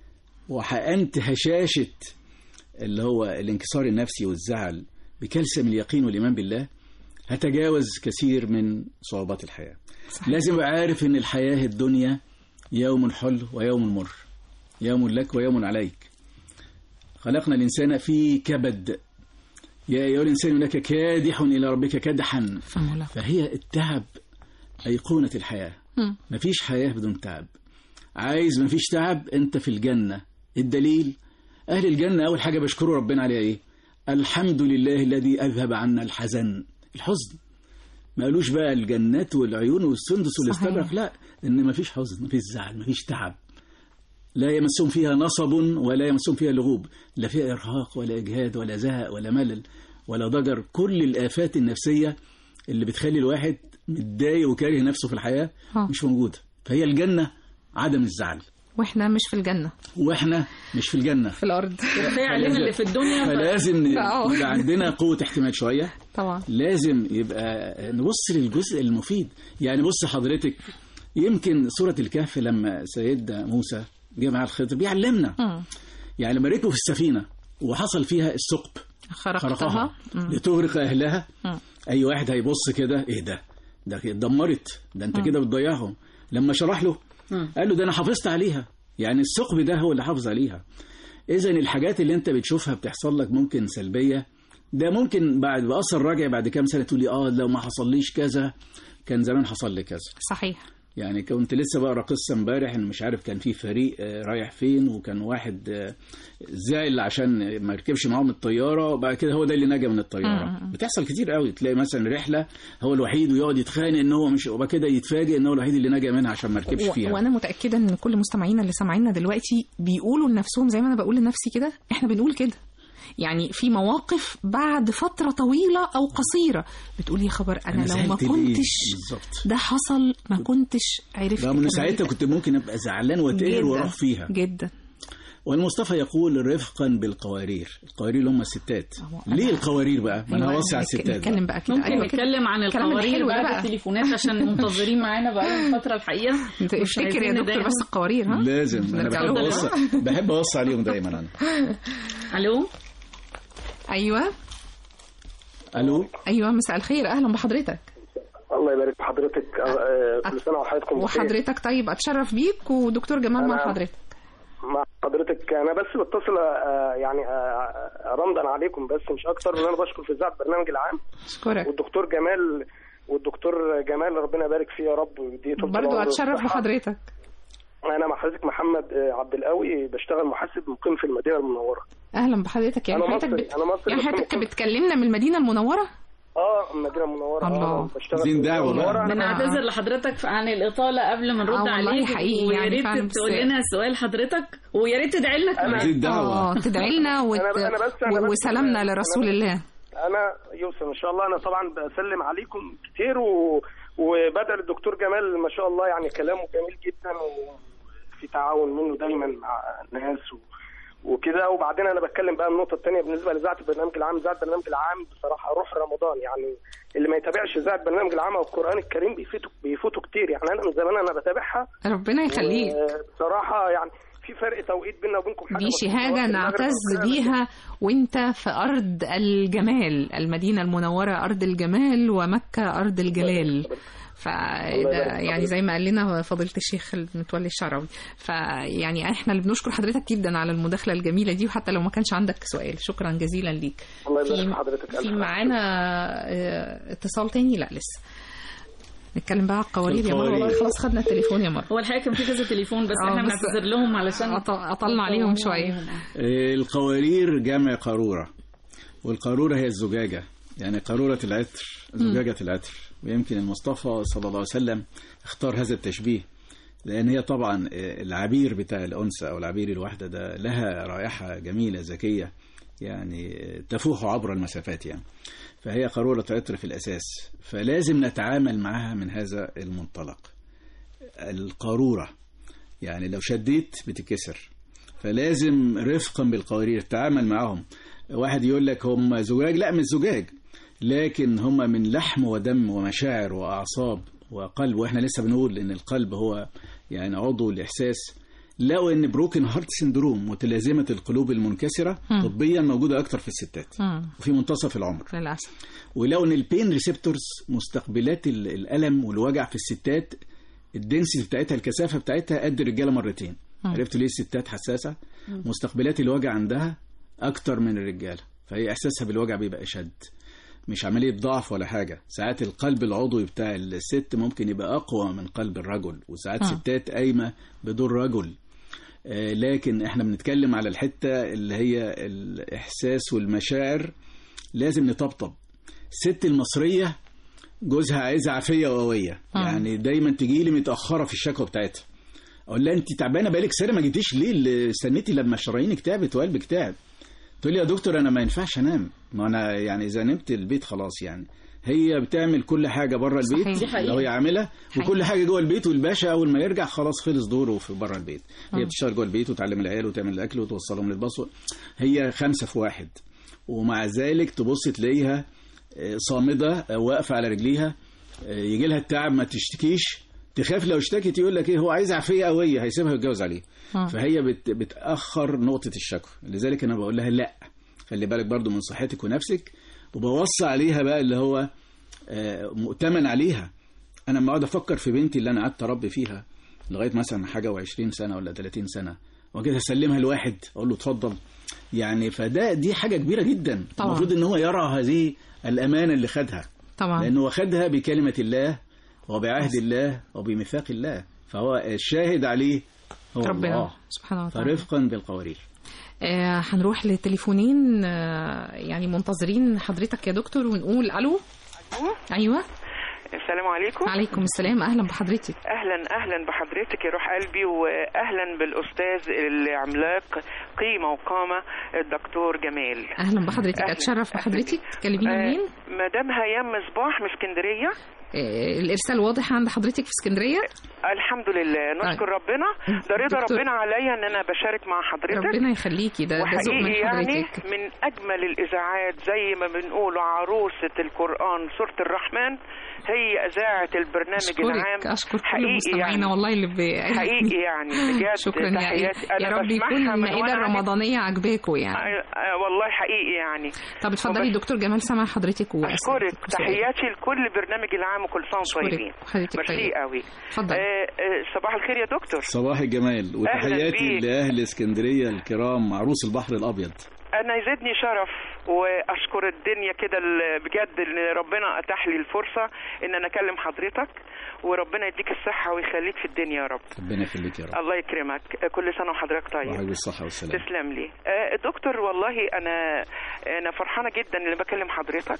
وحقنت هشاشه اللي هو الانكسار النفسي والزعل بكلسم اليقين والايمان بالله هتجاوز كثير من صعوبات الحياه صحيح. لازم ابقى عارف ان الحياه الدنيا يوم حلو ويوم مر يوم لك ويوم عليك خلقنا الانسان في كبد يا ايها الانسان انك كادح الى ربك كدحا فمولا فهي التعب ايقونه الحياه مم. مفيش حياة بدون تعب عايز مفيش تعب انت في الجنة الدليل اهل الجنة اول حاجة بيشكروا ربنا عليها ايه الحمد لله الذي اذهب عنا الحزن الحزن ما قالوش بقى الجنات والعيون والسندس والاستبرق لا ان مفيش حزن مفيش زعل مفيش تعب لا يمسهم فيها نصب ولا يمسهم فيها لغوب لا فيها ارهاق ولا اجهاد ولا زهق ولا ملل ولا ضجر كل الافات النفسيه اللي بتخلي الواحد متضايق وكاره نفسه في الحياه آه. مش موجوده فهي الجنه عدم الزعل واحنا مش في الجنه واحنا مش في الجنه في الارض كفايه علينا اللي في الدنيا ف- فلازم ن- آه. يبقى عندنا قوه احتمال شويه طبعا لازم يبقى نبص للجزء المفيد يعني بص حضرتك يمكن سورة الكهف لما سيدنا موسى جه معاه الخضر بيعلمنا مم. يعني لما ركبوا في السفينة وحصل فيها الثقب خرقتها مم. لتغرق أهلها مم. أي واحد هيبص كده إيه ده ده كده اتدمرت ده أنت كده بتضيعهم لما شرح له مم. قال له ده أنا حافظت عليها يعني الثقب ده هو اللي حافظ عليها إذا الحاجات اللي أنت بتشوفها بتحصل لك ممكن سلبية ده ممكن بعد بأثر راجع بعد كام سنة تقولي آه لو ما حصليش كذا كان زمان حصل لي كذا صحيح يعني كنت لسه بقرا قصه امبارح ان مش عارف كان في فريق آه، رايح فين وكان واحد آه، زعل عشان ما ركبش معاهم الطياره وبعد كده هو ده اللي نجا من الطياره مم. بتحصل كتير قوي تلاقي مثلا رحله هو الوحيد ويقعد يتخانق ان هو مش وبعد كده يتفاجئ ان هو الوحيد اللي نجا منها عشان ما ركبش و- فيها وانا متاكده ان كل مستمعينا اللي سامعيننا دلوقتي بيقولوا لنفسهم زي ما انا بقول لنفسي كده احنا بنقول كده يعني في مواقف بعد فتره طويله او قصيره بتقول يا خبر انا, لو ما زعلت ليه؟ كنتش بالظبط ده حصل ما كنتش عرفت رغم ان كان ساعتها إيه. كنت ممكن ابقى زعلان واتقهر جداً، واروح فيها جدا والمصطفى يقول رفقا بالقوارير القوارير اللي هم الستات أهو أنا- ليه القوارير بقى ما انا أيوة، هوسع نتك- الستات بقى. نتكلم بقى كده ممكن أيوة كده. نتكلم عن الكلام القوارير الحلو ده بقى بقى. بالتليفونات عشان منتظرين معانا بقى الفتره الحقيقه انت مش افتكر يا عايزين دكتور نضايقهم. بس القوارير ها لازم انا نرجع بحب لهم. اوصي بحب اوصي عليهم دايما انا الو ايوه الو ايوه مساء الخير اهلا بحضرتك الله يبارك في حضرتك آه، كل سنه وحضراتكم بخير. وحضرتك طيب اتشرف بيك ودكتور جمال مع أنا- حضرتك مع حضرتك انا بس بتصل آه، يعني آه، رمضا عليكم بس مش اكتر ان انا بشكر في اذاعه البرنامج العام اشكرك والدكتور جمال والدكتور جمال ربنا يبارك فيه يا رب ويديه طول برضو العمر اتشرف والصحة. بحضرتك انا مع حضرتك محمد آه، عبد القوي بشتغل محاسب مقيم في المدينه المنوره اهلا بحضرتك يعني أنا حضرتك مصري، بت... أنا مصري يعني بس حضرتك مقيم. بتكلمنا من المدينه المنوره اه المدينه المنوره الله. آه، بشتغل عايزين في دعوة المدينة بقى. المنورة. بنعتذر لحضرتك عن الإطالة قبل ما آه نرد والله عليك حقيقي ويا يعني ريت فعلا بس- تقول لنا سؤال حضرتك ويا ريت تدعي لنا كمان عايزين دعوه اه تدعي لنا وت... أنا- أنا بس- أنا و- بس- وسلامنا أنا- لرسول أنا- الله انا يوسف ان شاء الله انا طبعا بسلم عليكم كتير و... وبدأ الدكتور جمال ما شاء الله يعني كلامه جميل جدا وفي تعاون منه دايما مع الناس و... وكده وبعدين انا بتكلم بقى النقطه الثانيه بالنسبه لاذاعه البرنامج العام اذاعه البرنامج العام بصراحه روح رمضان يعني اللي ما يتابعش اذاعه البرنامج العام او القران الكريم بيفوتوا بيفوتوا كتير يعني انا من زمان انا بتابعها ربنا يخليك بصراحه يعني في فرق توقيت بيننا وبينكم حاجه دي بسيطة. شهادة وقت المغرب نعتز والكلام ده. بيها وانت في أرض الجمال المدينة المنورة أرض الجمال ومكة أرض الجلال فده يعني زي ما قال لنا فضيلة الشيخ المتولي الشعراوي فيعني احنا اللي بنشكر حضرتك جدا على المداخلة الجميلة دي وحتى لو ما كانش عندك سؤال شكرا جزيلا ليك الله يبارك في في حضرتك في ألف معانا آه، اتصال تاني لا لسه نتكلم بقى على القوارير يا مروه القوارير. والله خلاص خدنا التليفون يا مروه هو الحقيقه كان في كذا تليفون بس آه، احنا بس بنعتذر لهم علشان أط- أطلنا عليهم شوية. آه، القوارير جمع قارورة والقارورة هي الزجاجة يعني قارورة العطر زجاجة العطر ويمكن المصطفى صلى الله عليه وسلم اختار هذا التشبيه لأن هي طبعا آه، العبير بتاع الأنثى أو العبير الواحدة ده لها رائحة جميلة ذكية يعني آه، تفوح عبر المسافات يعني فهي قارورة عطر في الأساس فلازم نتعامل معها من هذا المنطلق القارورة يعني لو شديت بتتكسر فلازم رفقا بالقوارير التعامل معهم واحد يقول لك هم زجاج لا مش زجاج لكن هم من لحم ودم ومشاعر وأعصاب وقلب واحنا لسه بنقول ان القلب هو يعني عضو الإحساس لقوا ان بروكن هارت سندروم متلازمة القلوب المنكسرة طبيا موجودة أكتر في الستات مم. وفي منتصف العمر للاسف ولقوا ان البين ريسبتورز مستقبلات ال- الالم والوجع في الستات الدنسيتي بتاعتها الكثافه بتاعتها قد الرجاله مرتين عرفتوا ليه الستات حساسه مستقبلات الوجع عندها اكتر من الرجاله فهي احساسها بالوجع بيبقى اشد مش عمليه ضعف ولا حاجه ساعات القلب العضوي بتاع الست ممكن يبقى اقوى من قلب الرجل وساعات ستات قايمه بدور رجل آه، لكن احنا بنتكلم على الحته اللي هي الاحساس والمشاعر لازم نطبطب الست المصريه جوزها عايزه عافيه وقويه يعني دايما تجي لي متاخره في الشكوى بتاعتها اقول لها انت تعبانه بقالك سنه ما جيتيش ليه اللي استنيتي لما شرايينك تعبت وقلبك تعب تقول لي يا دكتور انا ما ينفعش انام ما انا يعني اذا نمت البيت خلاص يعني هي بتعمل كل حاجه بره البيت صحيح. دي حقيقة. لو هي عامله وكل حاجه جوه البيت والباشا اول ما يرجع خلاص خلص دوره في بره البيت هي بتشتغل جوه البيت وتعلم العيال وتعمل الاكل وتوصلهم للباص هي خمسه في واحد ومع ذلك تبص تلاقيها آه، صامده آه، واقفه على رجليها يجي لها التعب ما تشتكيش تخاف لو اشتكت يقول لك ايه هو عايز عافيه قويه هيسيبها ويتجوز عليه آه. فهي بت بتاخر نقطه الشكوى لذلك انا بقول لها لا خلي بالك برضو من صحتك ونفسك وبوصي عليها بقى اللي هو آه، مؤتمن عليها انا لما اقعد افكر في بنتي اللي انا قعدت اربي فيها لغايه مثلا حاجه و20 سنه ولا 30 سنه وكده اسلمها لواحد اقول له اتفضل يعني فده دي حاجه كبيره جدا طبعا. المفروض ان هو يرى هذه الامانه اللي خدها طبعا لأنه واخدها بكلمة الله وبعهد الله وبميثاق الله فهو الشاهد عليه هو ربنا الله سبحانه وتعالى فرفقا بالقوارير آه هنروح لتليفونين آه يعني منتظرين حضرتك يا دكتور ونقول الو ايوه السلام عليكم عليكم السلام اهلا بحضرتك اهلا اهلا بحضرتك يا روح قلبي واهلا بالاستاذ العملاق قيمه وقامه الدكتور جمال اهلا بحضرتك أهلاً. اتشرف أهلاً بحضرتك بيك. تكلمينا منين آه، مدام هيام مصباح من اسكندريه آه الارسال واضح عند حضرتك في اسكندريه الحمد لله نشكر ربنا ده رضا دكتور. ربنا عليا ان انا بشارك مع حضرتك ربنا يخليكي ده ده ذوق من وحقيقي يعني حضرتك من اجمل الاذاعات زي ما بنقول عروسه القران سوره الرحمن هي اذاعه البرنامج العام اشكرك اشكر كل حقيقي مستمعينا يعني والله اللي ب... حقيقي يعني بجد شكرا يا, تحياتي يا أنا رب بسمعها يكون من المائده وأنا الرمضانيه عجباكم يعني آه، آه، والله حقيقي يعني طب اتفضلي وبس- دكتور جمال سامع حضرتك وأسألك اشكرك سؤال. تحياتي لكل برنامج العام وكل سنه وانتم أشكرك. طيبين وحضرتك ميرسي طيب. قوي اتفضل آه، آه، صباح الخير يا دكتور صباح الجمال وتحياتي بيك. لأهل اسكندرية الكرام عروس البحر الأبيض انا يزيدني شرف واشكر الدنيا كده ال- بجد ان ربنا اتاح لي الفرصه ان انا اكلم حضرتك وربنا يديك الصحه ويخليك في الدنيا يا رب ربنا يخليك يا رب الله يكرمك كل سنه وحضرتك طيب وحبيب الصحة والسلام تسلم لي آه، دكتور والله انا انا فرحانه جدا اللي بكلم حضرتك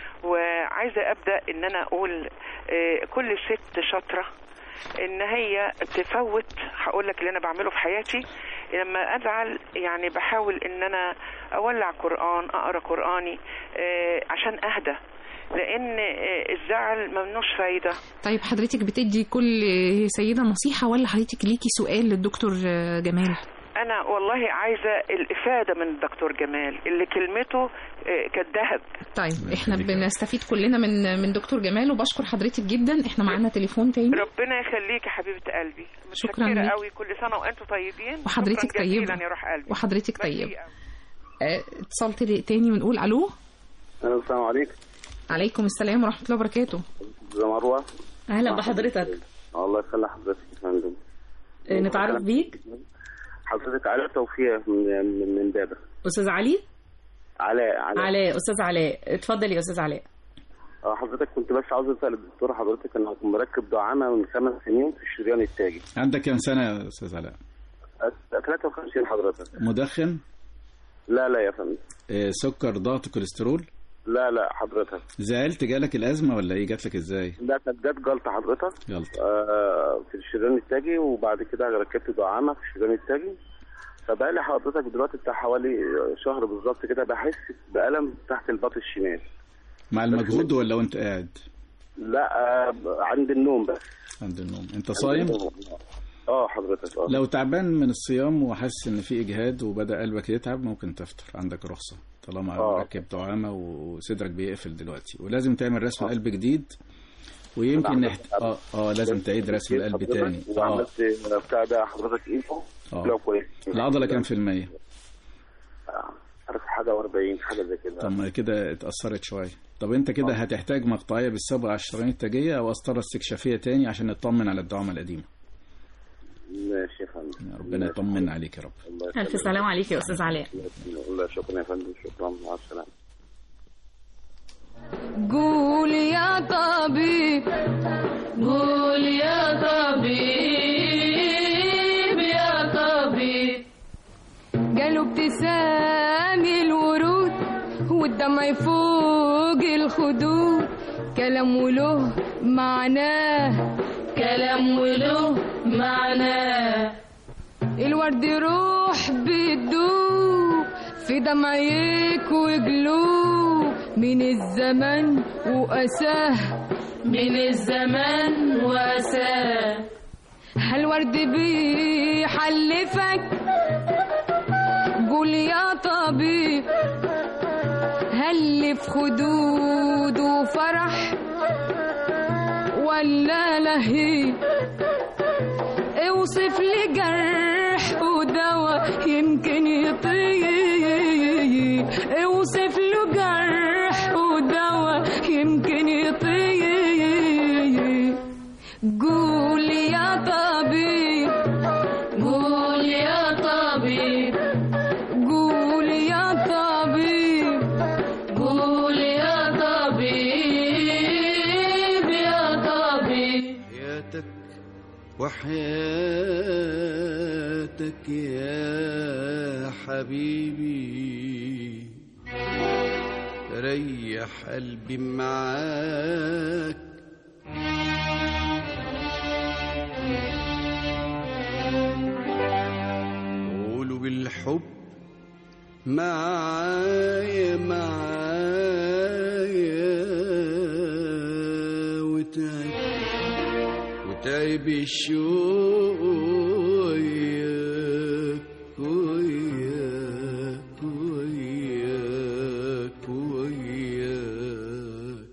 وعايزه ابدا ان انا اقول آه، كل ست شاطره ان هي تفوت هقول لك اللي انا بعمله في حياتي لما ازعل يعني بحاول ان انا اولع قران اقرا قراني آه، عشان اهدى لان آه، الزعل ممنوش فايده طيب حضرتك بتدي كل سيده نصيحه ولا حضرتك ليكي سؤال للدكتور آه، جمال انا والله عايزه الافاده من الدكتور جمال اللي كلمته آه، كالذهب طيب احنا بنستفيد كلنا من من دكتور جمال وبشكر حضرتك جدا احنا معانا تليفون تاني ربنا يخليك يا حبيبه قلبي شكراً متشكره ليك. قوي كل سنه وانتم طيبين وحضرتك شكراً جزيلاً طيبة. يا روح قلبي وحضرتك ميرسي طيبة. قوي. آه، اتصال تاني- تاني ونقول الو السلام عليكم عليكم السلام ورحمه الله وبركاته ده مروه اهلا بحضرتك الله يخلي حضرتك يا فندم آه، نتعرف بيك حضرتك علاء توفيق من من, من بابا استاذ علي علاء علاء علاء استاذ علاء اتفضل يا استاذ علاء اه حضرتك كنت بس عاوز اسال الدكتور حضرتك انا كنت مركب دعامه من خمس سنين في الشريان التاجي عندك كام سنة يا أستاذ علاء؟ أس- 53 حضرتك مدخن؟ لا لا يا فندم آه، سكر ضغط كوليسترول؟ لا لا حضرتك زعلت جالك الأزمة ولا إيه جات لك إزاي؟ لا كانت جت جلطه حضرتك جلطة آه في الشريان التاجي وبعد كده ركبت دعامه في الشريان التاجي فبقالي حضرتك دلوقتي بتاع حوالي شهر بالظبط كده بحس بألم تحت البطن الشمال مع المجهود ولا وأنت قاعد؟ لا آه عند النوم بس عند النوم أنت صايم؟ اه حضرتك اه لو تعبان من الصيام وحاسس ان في اجهاد وبدا قلبك يتعب ممكن تفطر عندك رخصه طالما آه. مركب دعامه وصدرك بيقفل دلوقتي ولازم تعمل رسم قلب جديد ويمكن نعم. نحت... اه اه لازم تعيد رسم القلب حضرتك تاني اه وعملت بتاع ده حضرتك ايفو آه. لو كويس العضله كام في الميه آه، عارف حاجه و40 حاجه زي كده طب ما كده اتاثرت شويه طب انت كده هتحتاج مقطعيه بالصبغه على الشرايين التاجيه او قسطره استكشافيه تاني عشان نطمن على الدعامه القديمه ماشي يا فندم ربنا يطمن عليك يا رب الله ألف يسلمك. سلام عليك يا أستاذ علاء الله شكرا يا فندم شكرا مع السلامه قول يا طبيب قول يا طبيب يا طبيب قالوا ابتسام الورود والدمع يفوق الخدود كلام وله معناه كلام وله معناه الورد روح بتدوب في دمعيك وقلوب من الزمن وأساه من الزمن وأساه هالورد بيحلفك قول يا طبيب هل في خدود وفرح ولا لهيب اوصف لي جرح ودواء يمكن يطيب اوصف له جرح ودواء يمكن يطيب قول يا طبيب قول يا طبيب قول يا طبيب قول يا طبيب يا طبيب حياتك وحياتك يا حبيبي ريح قلبي معاك قولوا بالحب معايا معايا وتعب وتعب الشوق وياك وياك وياك وياك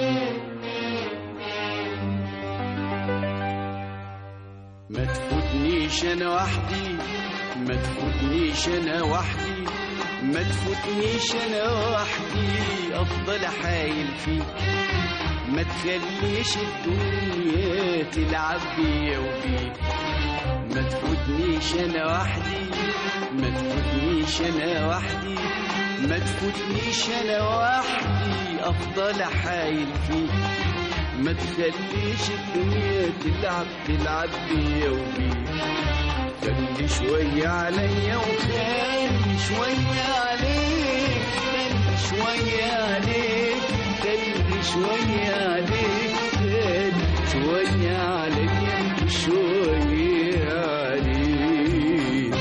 ما تفوتنيش انا وحدي ما تفوتنيش انا وحدي ما تفوتنيش انا وحدي افضل حايل فيك ما تخليش الدنيا تلعب بيا وبيك ما تفوتنيش انا وحدي ما تفوتنيش انا وحدي ما تفوتنيش انا وحدي افضل حايل فيك ما تخليش الدنيا تلعب تلعب بيا وبيك خلي شوية عليا وخلي شوية عليك خلي شوية عليك خلي شوية عليك خلي شوية عليا شوية عليك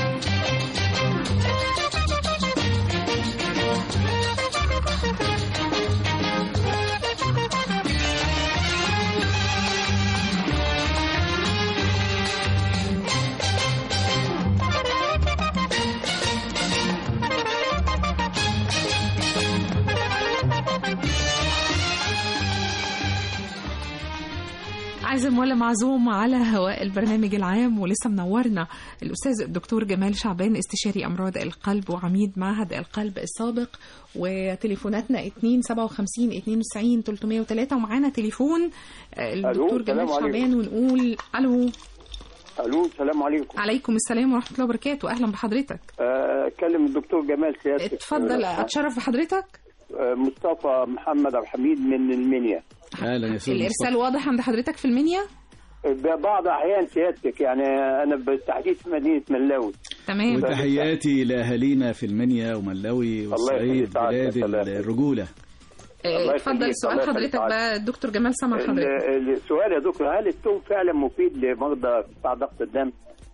عازم ولا معزوم على هواء البرنامج العام ولسه منورنا الأستاذ الدكتور جمال شعبان استشاري أمراض القلب وعميد معهد القلب السابق وتليفوناتنا 2 57 92 303 ومعانا تليفون آه، الدكتور السلام جمال عليكم. شعبان ونقول ألو الو السلام عليكم عليكم السلام ورحمة الله وبركاته أهلا بحضرتك آه، اكلم الدكتور جمال سيادتك اتفضل أتشرف بحضرتك آه، مصطفى محمد عبد الحميد من المنيا اهلا يا استاذ الارسال واضح عند حضرتك في المنيا بعض احيان سيادتك يعني انا بالتحديد في مدينه ملاوي تمام وتحياتي لاهالينا في المنيا وملاوي والصعيد يخليك، سعادة بلاد الله. الرجوله آه، اتفضل يخليك، سؤال الله يخليك حضرتك عادي. بقى الدكتور جمال سمع حضرتك ال- السؤال يا دكتور هل التوم فعلا مفيد لمرضى بتاع ضغط الدم؟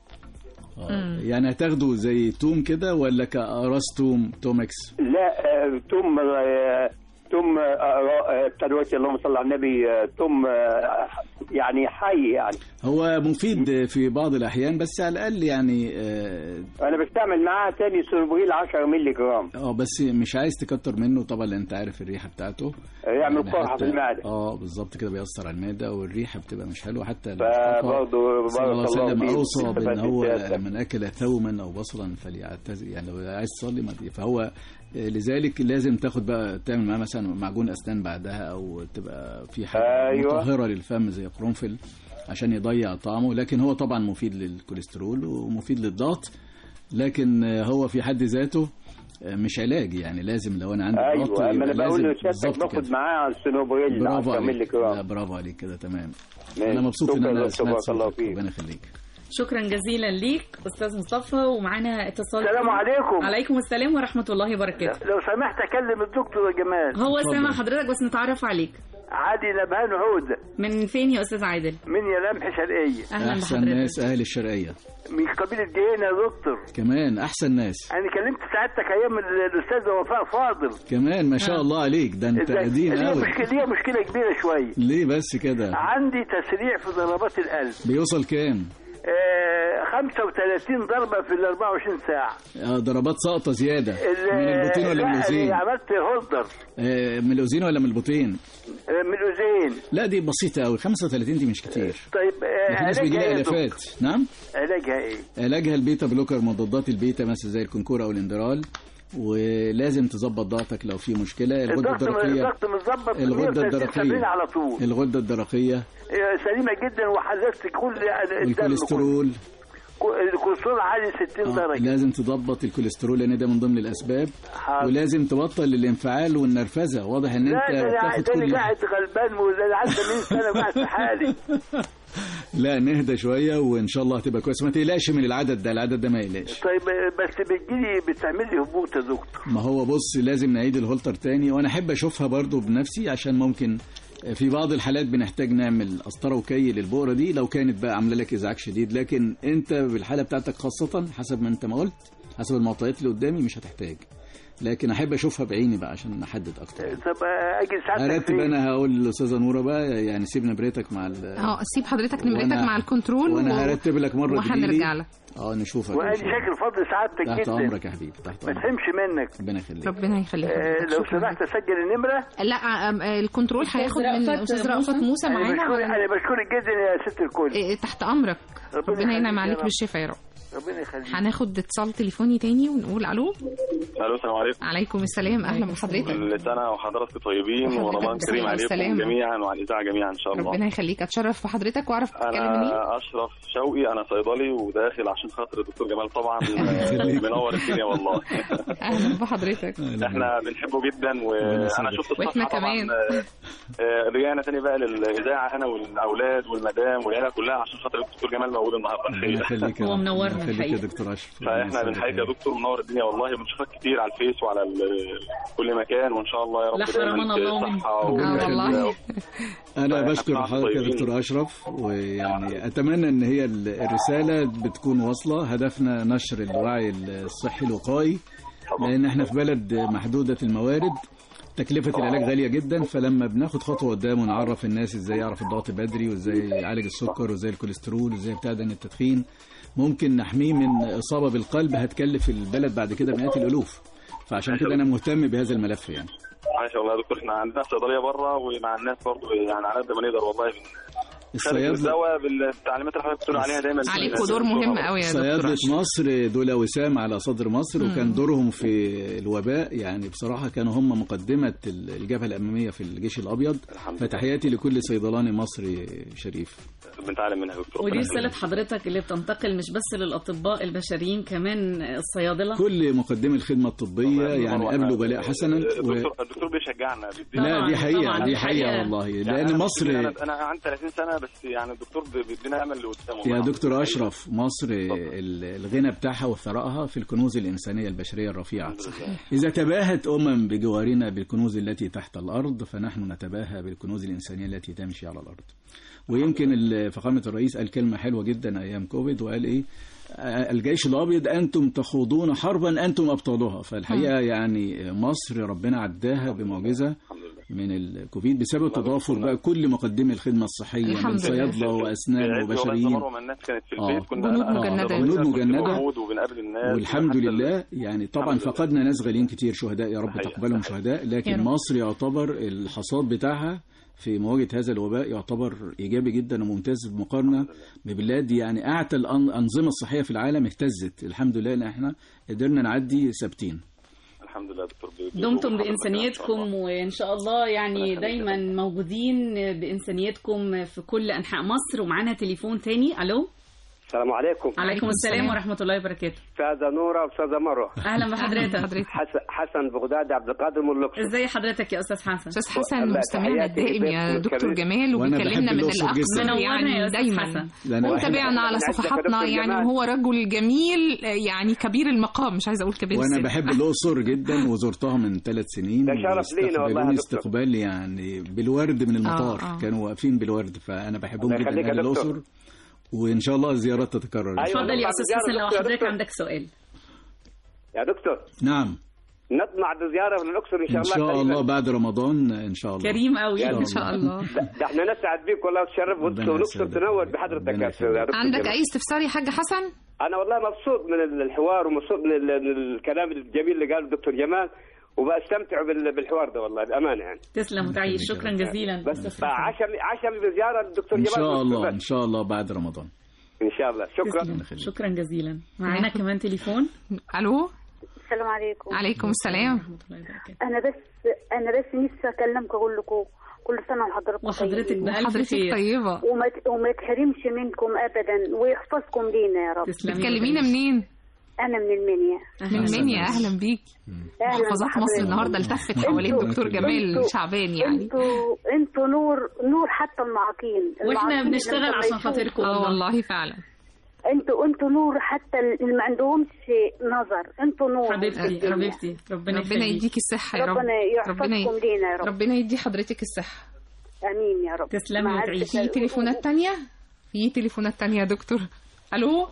آه، يعني هتاخده زي توم كده ولا كأراس توم تومكس لا آه، توم آه، توم آه، آه، بتاع دلوقتي اللهم صل على النبي آه، توم آه، يعني حي يعني هو مفيد في بعض الأحيان بس على الأقل يعني اه انا بستعمل معاه تاني سولبريل 10 مللي جرام آه، بس مش عايز تكتر منه طبعا لأن أنت عارف الريحة بتاعته يعمل يعني قرحه حتى- في المعده اه بالظبط كده بيأثر على المعدة والريحة بتبقى مش حلوة حتى فبرضه صلى الله عليه بارك الله وسلم فيك. اوصى بان هو بالسياسة. من اكل ثوما او بصلا فليعتزل يعني لو عايز تصلي ما ت- فهو آه، لذلك لازم تاخد بقى تعمل معاه مثلا معجون اسنان بعدها او تبقى في حاجه أيوة. مطهره للفم زي قرنفل عشان يضيع طعمه لكن هو طبعا مفيد للكوليسترول ومفيد للضغط لكن آه، هو في حد ذاته آه، مش علاج يعني لازم لو انا عندي ضغط ايوه اما يبقى انا بقول لازم لسيادتك بالظبط باخد كده معاه السينوبريل برافو 10 مللي عليك جرام لا برافو عليك كده تمام ماشي. انا مبسوط ان شكرا انا دكتور، سمعت بارك الله صوتك فيك. ربنا يخليك شكرا جزيلا ليك استاذ مصطفى ومعانا اتصال السلام عليكم. عليكم السلام ورحمه الله وبركاته لو سمحت اكلم الدكتور جمال هو سامع حضرتك بس نتعرف عليك عادي نبهان عود من فين يا استاذ عادل من يلمح شرقيه اهلا احسن بحضرتك ناس اهل الشرقيه من قبيله جهينه يا دكتور كمان احسن ناس انا كلمت سعادتك ايام ال- الاستاذه وفاء فاضل كمان ما شاء الله عليك ده انت إزاي؟ قديم ليا قوي مشكله ليا مشكله كبيره شويه ليه بس كده عندي تسريع في ضربات القلب بيوصل كام آه 35 ضربه في ال 24 ساعه آه، ضربات ساقطه زياده ال- من البطين ولا من لا، الاذين أنا عملت هولدر آه، من الاذين ولا من البطين آه، من الاذين لا دي بسيطه قوي 35 دي مش كتير طيب آه، ده في ناس بيجي علاجها لها ايه يا دكتور؟ الافات نعم علاجها ايه؟ علاجها البيتا بلوكر مضادات البيتا مثلا زي الكونكورا او الاندرال ولازم تظبط ضغطك لو في مشكله الغده الضغط الدرقيه الضغط متظبط الغده 130 الدرقيه على طول الغده الدرقيه آه، سليمه جدا وحللت كل الدم والكوليسترول كله. الكوليسترول عالي 60 آه، درجه لازم تضبط الكوليسترول لان ده من ضمن الاسباب حاضر. ولازم تبطل الانفعال والنرفزه واضح ان لا انت ده انا بتاخد ده انا كل قاعد غلبان وده انا عندي 80 سنه قاعد في حالي لا نهدى شويه وان شاء الله هتبقى كويس ما تقلقش من العدد ده العدد ده ما يقلقش طيب آه، بس بتجيلي بتعمل لي هبوط يا دكتور ما هو بص لازم نعيد الهولتر تاني وانا احب اشوفها برضو بنفسي عشان ممكن في بعض الحالات بنحتاج نعمل قسطره وكي للبقره دي لو كانت بقى عامله لك ازعاج شديد لكن انت بالحاله بتاعتك خاصه حسب ما انت ما قلت حسب المعطيات اللي قدامي مش هتحتاج لكن احب اشوفها بعيني بقى عشان نحدد اكتر طب آه، اجي ساعتك ارتب فين؟ انا هقول للاستاذه نوره بقى يعني سيب نبرتك مع ال اه سيب حضرتك نمرتك وأنا- مع الكنترول وانا و- هرتب لك مره وهنرجع تجيلي. لك اه نشوفك وانا إن شاء الله. شاكر فضل سعادتك تحت جدا امرك يا حبيبي تحت ما امرك تهمش منك ربنا يخليك ربنا يخليك آه، حضرتك. لو شكراً. سمحت اسجل النمره لا آم، آه، الكنترول أستاذ هياخد من رأفت استاذ رأفت موسى. موسى انا معانا بشكرك على- انا بشكرك جدا يا ست الكل إيه، تحت امرك ربنا ربنا ينعم يخليك عليك يا رب. بالشفاء يا رب ربنا يخليك هناخد اتصال تليفوني تاني ونقول الو الو السلام عليكم عليكم السلام اهلا بحضرتك كل سنه وحضراتكم طيبين وحضرتك ورمضان بخير كريم عليكم والسلامة. جميعا وعلى الاذاعه جميعا ان شاء الله ربنا يخليك اتشرف بحضرتك واعرف تتكلم منين انا اشرف شوقي انا صيدلي وداخل عشان خاطر الدكتور جمال طبعا منور الدنيا والله اهلا بحضرتك احنا بنحبه جدا وانا شفت واحنا الصفحه طبعا كمان. آه، آه، رجعنا تاني بقى للاذاعه انا والاولاد والمدام والعيله كلها عشان خاطر الدكتور جمال موجود النهارده ربنا يخليك يا هو رب. منورنا ربنا يخليك يا الحقيقة. دكتور اشرف فاحنا بنحييك يا دكتور منور الدنيا والله بنشوفك كتير على الفيس وعلى ال- كل مكان وان شاء الله يا رب لا دايماً حرمنا الله منه. صحة و- اه والله انا فإحنا بشكر بنعرف حضرتك يا طيبين. دكتور اشرف ويعني اتمنى ان هي ال- الرساله بتكون واصله هدفنا نشر الوعي الصحي الوقائي لان احنا في بلد محدوده الموارد تكلفة العلاج غالية جدا فلما بناخد خطوة قدام ونعرف الناس ازاي يعرف الضغط بدري وازاي يعالج السكر وازاي الكوليسترول وازاي يبتعد عن التدخين ممكن نحميه من إصابة بالقلب هتكلف البلد بعد كده مئات الألوف فعشان كده أنا مهتم بهذا الملف يعني ما شاء الله يا دكتور احنا عندنا صيدليه بره ومع الناس برضه يعني على قد ما نقدر والله خارج الصيادلة- الدواء بالتعليمات اللي حضرتك بتقول عليها دايما عليكوا دور مهم قوي يا دكتور صيادلة أشرف. مصر دول وسام على صدر مصر مم. وكان دورهم في الوباء يعني بصراحة كانوا هم مقدمة الجبهة الأمامية في الجيش الأبيض فتحياتي لكل صيدلاني مصري شريف بنتعلم منها يا دكتور ودي ربنا رسالة يخليك. حضرتك اللي بتنتقل مش بس للأطباء البشريين كمان الصيادلة كل مقدمي الخدمة الطبية يعني قبلوا بلاء حسنا و... الدكتور الدكتور بيشجعنا بيدينا- لا دي حقيقة طبعاً، دي دي حقيقة حقيقة. والله يعني لأن أنا مصر انا انا عندي 30 سنه بس يعني الدكتور بيدينا امل لقدام يا دكتور أشرف مصر ال- الغنى بتاعها وثرائها في الكنوز الإنسانية البشرية الرفيعة إذا تباهت أمم بجوارنا بالكنوز التي تحت الأرض فنحن نتباهى بالكنوز الإنسانية التي تمشي على الأرض ويمكن ال- فخامة الرئيس قال كلمة حلوة جدا أيام كوفيد وقال إيه آه، الجيش الأبيض أنتم تخوضون حربا أنتم أبطالها فالحقيقة يعني مصر ربنا عداها بمعجزة من الكوفيد بسبب تضافر بقى كل مقدمي الخدمة الصحية من الحمد لله. صيادلة وأسنان بيعز والله وبشريين زمان وما الناس كانت في آه. البيت كنا جنود آه، مجندة. جنود كنا مجندة. بنقعد وبنقابل الناس والحمد حتى لله يعني طبعا فقدنا ناس غاليين كتير شهداء يا رب صحيح، تقبلهم صحيح. شهداء يا لكن رب. مصر يعتبر الحصاد بتاعها في مواجهة هذا الوباء يعتبر إيجابي جدا وممتاز بمقارنة ببلاد يعني أعتى الأنظمة الصحية في العالم اهتزت الحمد لله إن احنا قدرنا نعدي ثابتين الحمد لله يا دكتور بي- دمتم بيدوم حضرتك إن شاء بإنسانيتكم الله. وإن شاء الله يعني دايما موجودين بإنسانيتكم في كل أنحاء مصر ومعانا تليفون تاني ألو السلام عليكم عليكم السلام ورحمة الله وبركاته استاذه نوره واستاذه مروه أهلا بحضرتك حضرتك حسن حسن بغدادي عبد القادر من الاقصر ازي حضرتك يا أستاذ حسن استاذ حسن الله مستمعنا تحياتي الدائم يا لبيتكم دكتور الكريم. جمال وأنا وبيكلمنا بحب من الأقصر الاقصى جداً. منورنا يا يعني أستاذ دايما حسن. لأن ومتابعنا على أنا عايزك يا صفحاتنا دكتور يعني جمال. هو رجل جميل يعني كبير المقام مش عايزه اقول كبير وأنا السن بحب الأقصر جدا وزرتها من ثلاث سنين ده شرف لينا والله يا واستقبلوني دكتور. استقبال يعني بالورد من المطار آه، آه. كانوا واقفين بالورد فأنا بحبهم الله جدا يخليك يا أهل دكتور. الأقصر وإن شاء الله الزيارات تتكرر أيوة. اتفضل يا نطلع أستاذ بزيارة حسن لو دكتور- حضرتك دكتور. عندك سؤال يا دكتور نعم نطمع بزياره للاقصر ان شاء إن الله شاء قريباً. الله بعد رمضان إن شاء الله كريم قوي إن ان شاء الله ده ده احنا نسعد بيك والله وتشرف ربنا والاقصر يسعدك. تنور بحضرتك ربنا يا أستاذ- يا دكتور عندك جمال. اي استفسار يا حاج حسن انا والله مبسوط من الحوار ومبسوط من ال- من الكلام الجميل اللي قاله الدكتور جمال وبستمتع بال- بالحوار ده والله بامانه يعني تسلم وتعيش شكرا جزيلا بس عشم عشم بزياره الدكتور إن جمال شاء الله بس. إن شاء الله بعد رمضان ان شاء الله شكرا تسلم. شكرا جزيلا معانا كمان تليفون الو السلام عليكم عليكم السلام ورحمة الله وبركاته انا بس انا بس نفسي اكلمك اقول لكم كل سنه وحضراتكم وحضرتك طيبين. بألف وحضرتك خير طيبه وما ت- وما تحرمش منكم ابدا ويحفظكم لينا يا رب تسلمي بتكلمينا وتعيشي. منين انا من المنيا من منيا اهلا بيك أهلاً محافظات مصر بحضرتك. النهارده التفت حوالين انتوا- دكتور جمال انتوا- شعبان يعني انتوا انتوا نور نور حتى المعاقين واحنا المعاقين بنشتغل لما عشان يشوفوا- خاطركم اه والله والله فعلا انتوا انتوا نور حتى اللي ما عندهمش نظر انتوا نور حبيبتي حبيبتي ربنا ربنا يخليك يديكي الصحه يا رب ربنا ربنا يحفظكم ي- لينا يا رب ربنا يدي حضرتك الصحه امين يا رب تسلمي مع وتعيشي. الف- في تليفونات تانية في تليفونات تانية يا دكتور الو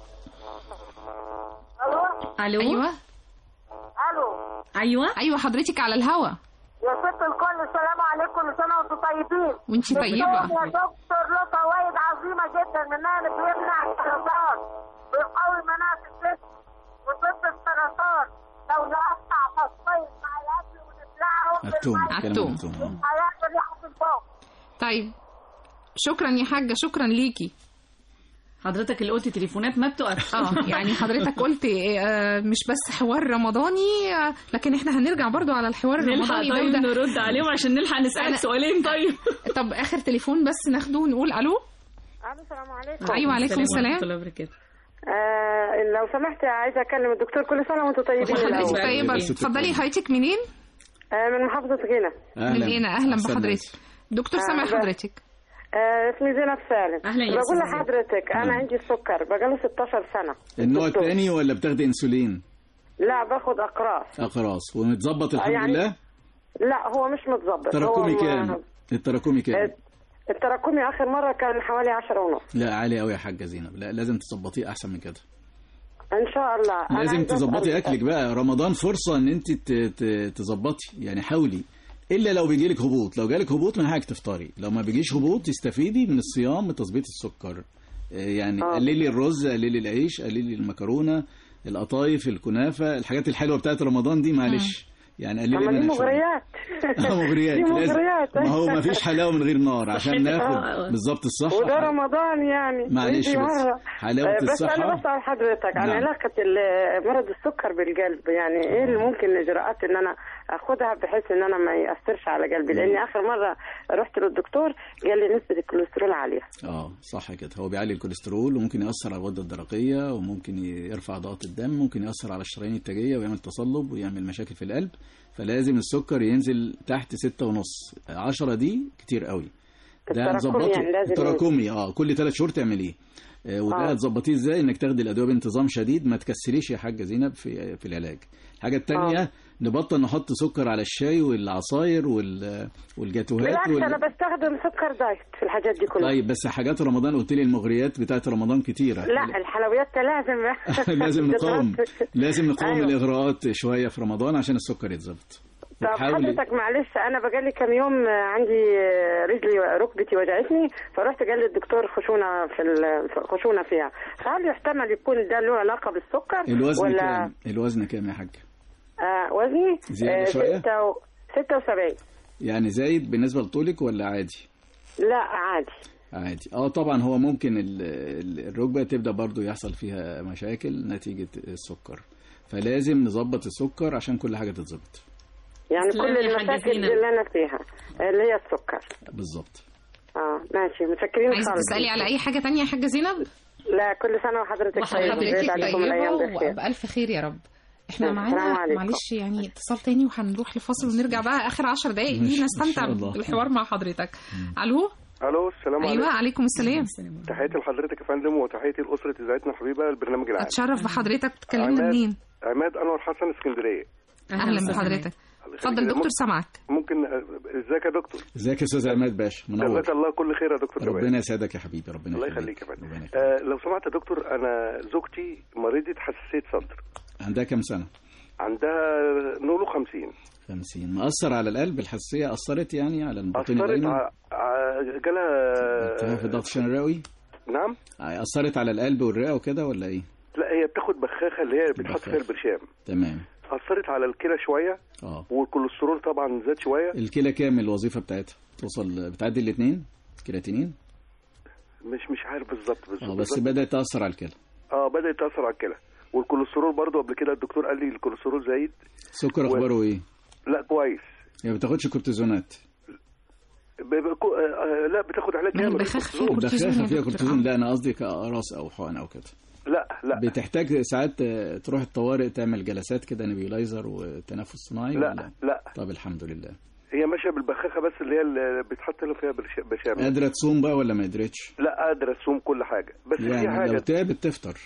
الو ايوه الو ايوه ايوه حضرتك على الهوا يا ست الكل السلام عليكم كل سنه وانتم طيبين وانتي طيبة. الدكتور يا دكتور له فوائد عظيمه جدا منها انه بيمنع السرطان ويقوي مناعه الجسم وضد السرطان لو نقطع فصين مع الاكل ونبلعهم التوم بالمية كلمة التوم. التوم هيعمل ريحه الفوق طيب شكرا يا حاجه شكرا ليكي حضرتك اللي قلت تليفونات ما بتقف اه يعني حضرتك قلت آه، مش بس حوار رمضاني آه، لكن احنا هنرجع برضو على الحوار نلحق الرمضاني ده طيب وده نرد عليهم عشان نلحق نسألك أنا- سؤالين طيب طب اخر تليفون بس ناخده ونقول الو الو السلام عليكم ايوه عليكم السلام ورحمة الله وبركاته آه لو سمحت عايزه اكلم الدكتور كل سنه وانتم طيبين حضرتك الأول. طيبه ست اتفضلي حضرتك منين آه من محافظه غينا من هنا اهلا أحسن بحضرتك ناس. دكتور آه، سامع ب- حضرتك آه اسمي زينب سالم أهلا يا بقول أستاذة زينب. لحضرتك انا نعم. عندي السكر بقاله 16 سنه النوع دكتور. الثاني ولا بتاخدي انسولين لا باخد اقراص اقراص ومتظبط الحمد يعني- لله لا هو مش متظبط تراكمي هو كام التراكمي كام التراكمي اخر مره كان حوالي 10 ونص لا عالي قوي يا حاجه زينب لا لازم تظبطيه احسن من كده ان شاء الله أنا لازم عايزة تظبطي أسأل- اكلك بقى رمضان فرصه ان انت ت- ت- تظبطي يعني حاولي الا لو بيجي لك هبوط لو جالك هبوط من حاجه تفطري لو ما بيجيش هبوط تستفيدي من الصيام بتظبيط السكر آه، يعني آه. قللي الرز قللي العيش قللي المكرونه القطايف الكنافه الحاجات الحلوه بتاعت رمضان دي معلش يعني قللي اما دي منها شوية. مغريات آه، مغريات دي لازم مغريات ما هو ما فيش حلاوه من غير نار عشان صحتك. ناخد آه. بالظبط الصح وده رمضان يعني معلش ودي بس مرة. حلاوة آه، بس الصحة. انا بسال حضرتك عن نعم. علاقه ال- مرض السكر بالقلب يعني ايه اللي ممكن الاجراءات ان انا اخدها بحيث ان انا ما ياثرش على قلبي لاني اخر مره رحت للدكتور قال لي نسبه الكوليسترول عاليه اه صح كده هو بيعلي الكوليسترول وممكن يأثر على الغدة الدرقية وممكن يرفع ضغط الدم ممكن يأثر على الشرايين التاجية ويعمل تصلب ويعمل مشاكل في القلب فلازم السكر ينزل تحت ستة ونص عشرة دي كتير قوي ده التراكمي هتظبطه يعني لازم التراكمي اه كل ثلاث شهور تعمليه آه، وده آه. هتظبطيه ازاي انك تاخدي الادويه بانتظام شديد ما تكسريش يا حاجه زينب في في العلاج الحاجه الثانيه آه. نبطل نحط سكر على الشاي والعصاير وال والجاتوهات بالعكس وال... انا بستخدم سكر دايت في الحاجات دي كلها طيب بس حاجات رمضان قلت لي المغريات بتاعت رمضان كتيره لا الحلويات لازم لازم نقاوم لازم نقاوم أيوة. الاغراءات شويه في رمضان عشان السكر يتظبط طب وتحاولي- حضرتك معلش انا بقالي كام يوم عندي رجلي ركبتي وجعتني فرحت قال لي الدكتور خشونه في ال- خشونه فيها فهل يحتمل يكون ده له علاقه بالسكر الوزن ولا كام الوزن كام يا حاج آه وزني زيادة آه شوية؟ ستة و... 76 يعني زايد بالنسبه لطولك ولا عادي لا عادي عادي اه طبعا هو ممكن ال- ال- الركبه تبدا برضو يحصل فيها مشاكل نتيجه السكر فلازم نظبط السكر عشان كل حاجه تتظبط يعني تسلمي كل يا حاجة المشاكل زينب. اللي انا فيها اللي هي السكر بالظبط اه ماشي متشكرين عايزة خالص تسألي على أي حاجة تانية يا حاجة زينب؟ لا كل سنه وحضرتك طيبه وحضرتك وبعيد عليكم الايام طيبة بخير وبألف خير يا رب احنا السلام معانا عليكم. معلش يعني اتصال تاني وهنروح لفاصل ونرجع بقى آخر عشر دقايق ماشي، دي إن نستمتع شاء الله. بالحوار مع حضرتك ألو الو السلام أيوة عليكم عليكم السلام تحياتي لحضرتك يا فندم وتحياتي لاسره اذاعتنا الحبيبه البرنامج العام أتشرف بحضرتك بتكلمنا عماد- منين؟ عماد انور حسن اسكندريه أهلا بحضرتك اتفضل دكتور سامعك ممكن ازيك يا دكتور ازيك يا استاذ عماد باشا منور جزاك الله كل خير يا دكتور جمال. ربنا يسعدك يا حبيبي ربنا الله يخليك يا فندم آه لو سمحت يا دكتور انا زوجتي مريضه حساسيه صدر عندها كام سنه عندها نقوله 50 50 مأثر على القلب الحساسيه اثرت يعني على البطين اثرت الايمن ع- ع- جالها ارتفاع في الضغط الشرايين الرئوي نعم اثرت على القلب والرئه وكده ولا ايه لا هي بتاخد بخاخه اللي هي بتحط فيها البرشام تمام اثرت على الكلى شويه اه والكوليسترول طبعا زاد شويه الكلى كام الوظيفه بتاعتها توصل بتعدي الاثنين كرياتينين مش مش عارف بالظبط بالظبط اه بس بالظبط. بدات تاثر على الكلى اه بدات تاثر على الكلى والكوليسترول برضو قبل كده الدكتور قال لي الكوليسترول زايد سكر اخباره ايه لا كويس هي ما بتاخدش كورتيزونات ب- ب- كو- آه، لا بتاخد علاج جامد البخاخه فيها كورتيزون لا انا قصدي كاقراص او حقن او كده لا لا بتحتاج ساعات آه، تروح الطوارئ تعمل جلسات كده نبيلايزر وتنفس صناعي لا ولا؟ لا طب الحمد لله هي ماشيه بالبخاخه بس اللي هي اللي بتحط له فيها برش- برشام قادره تصوم بقى ولا ما قدرتش لا قادره تصوم كل حاجه بس في يعني حاجه لو تعبت تفطر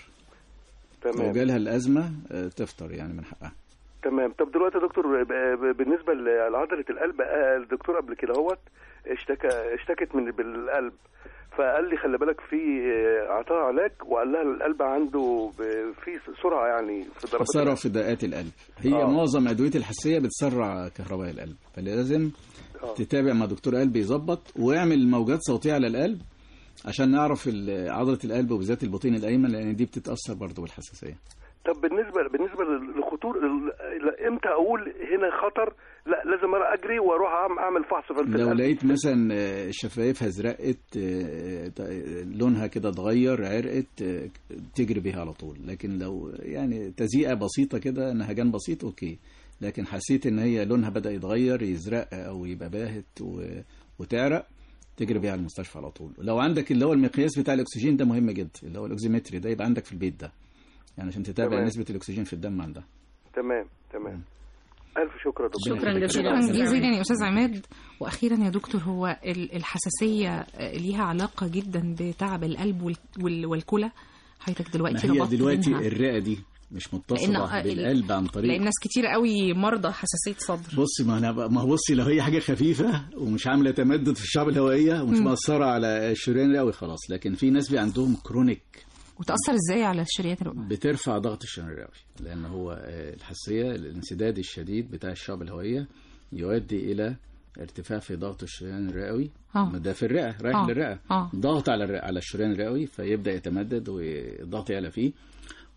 لو تمام جالها الازمه آه، تفطر يعني من حقها تمام طب دلوقتي يا دكتور ب- ب- بالنسبه لعضله القلب آه، الدكتور قبل كده هوت اشتكى اشتكت من بالقلب فقال لي خلي بالك في آه، اعطاها علاج وقال لها القلب عنده ب- في سرعه يعني في ضربات تسرع القلب. في دقات القلب هي آه. معظم ادويه الحساسيه بتسرع كهرباء القلب فلازم آه. تتابع مع دكتور قلب يظبط ويعمل موجات صوتيه على القلب عشان نعرف ال- عضله القلب وبالذات البطين الايمن لان دي بتتاثر برضه بالحساسيه طب بالنسبه بالنسبه للخطور ال- لا، امتى اقول هنا خطر لا لازم أنا اجري واروح أعم- اعمل فحص في في لو القلب. لقيت لقيت مثلا آه، شفايفها ازرقت آه، آه، لونها كده اتغير عرقت آه، تجري بيها على طول لكن لو يعني تزيئه بسيطه كده نهجان بسيط اوكي لكن حسيت ان هي لونها بدا يتغير يزرق او يبقى باهت و- وتعرق تجري بيها على المستشفى على طول لو عندك اللي هو المقياس بتاع الاكسجين ده مهم جدا اللي هو الاكسيمتري ده يبقى عندك في البيت ده يعني عشان تتابع تمام. نسبه الاكسجين في الدم عندها تمام تمام الف شكر يا دكتور شكرا جزيلا يا استاذ عماد واخيرا يا دكتور هو ال- الحساسيه ليها علاقه جدا بتعب القلب وال- وال- والكلى حضرتك دلوقتي ما هي ربطت دلوقتي بينها. الرئه دي مش متصله لأن- بالقلب عن طريق لان ناس كتير قوي مرضى حساسيه صدر بصي ما انا بقى- ما هو بصي لو هي حاجه خفيفه ومش عامله تمدد في الشعب الهوائيه ومش مم. مأثره على الشريان الرئوي خلاص لكن في ناس بي عندهم كرونيك وتاثر ازاي على الشريان الرئوي بترفع ضغط الشريان الرئوي لان هو آه، الحساسيه الانسداد الشديد بتاع الشعب الهوائيه يؤدي الى ارتفاع في ضغط الشريان الرئوي آه. ما ده في الرئه رايح آه. للرئه آه. ضغط على الرئة على الشريان الرئوي فيبدا يتمدد والضغط يعلى فيه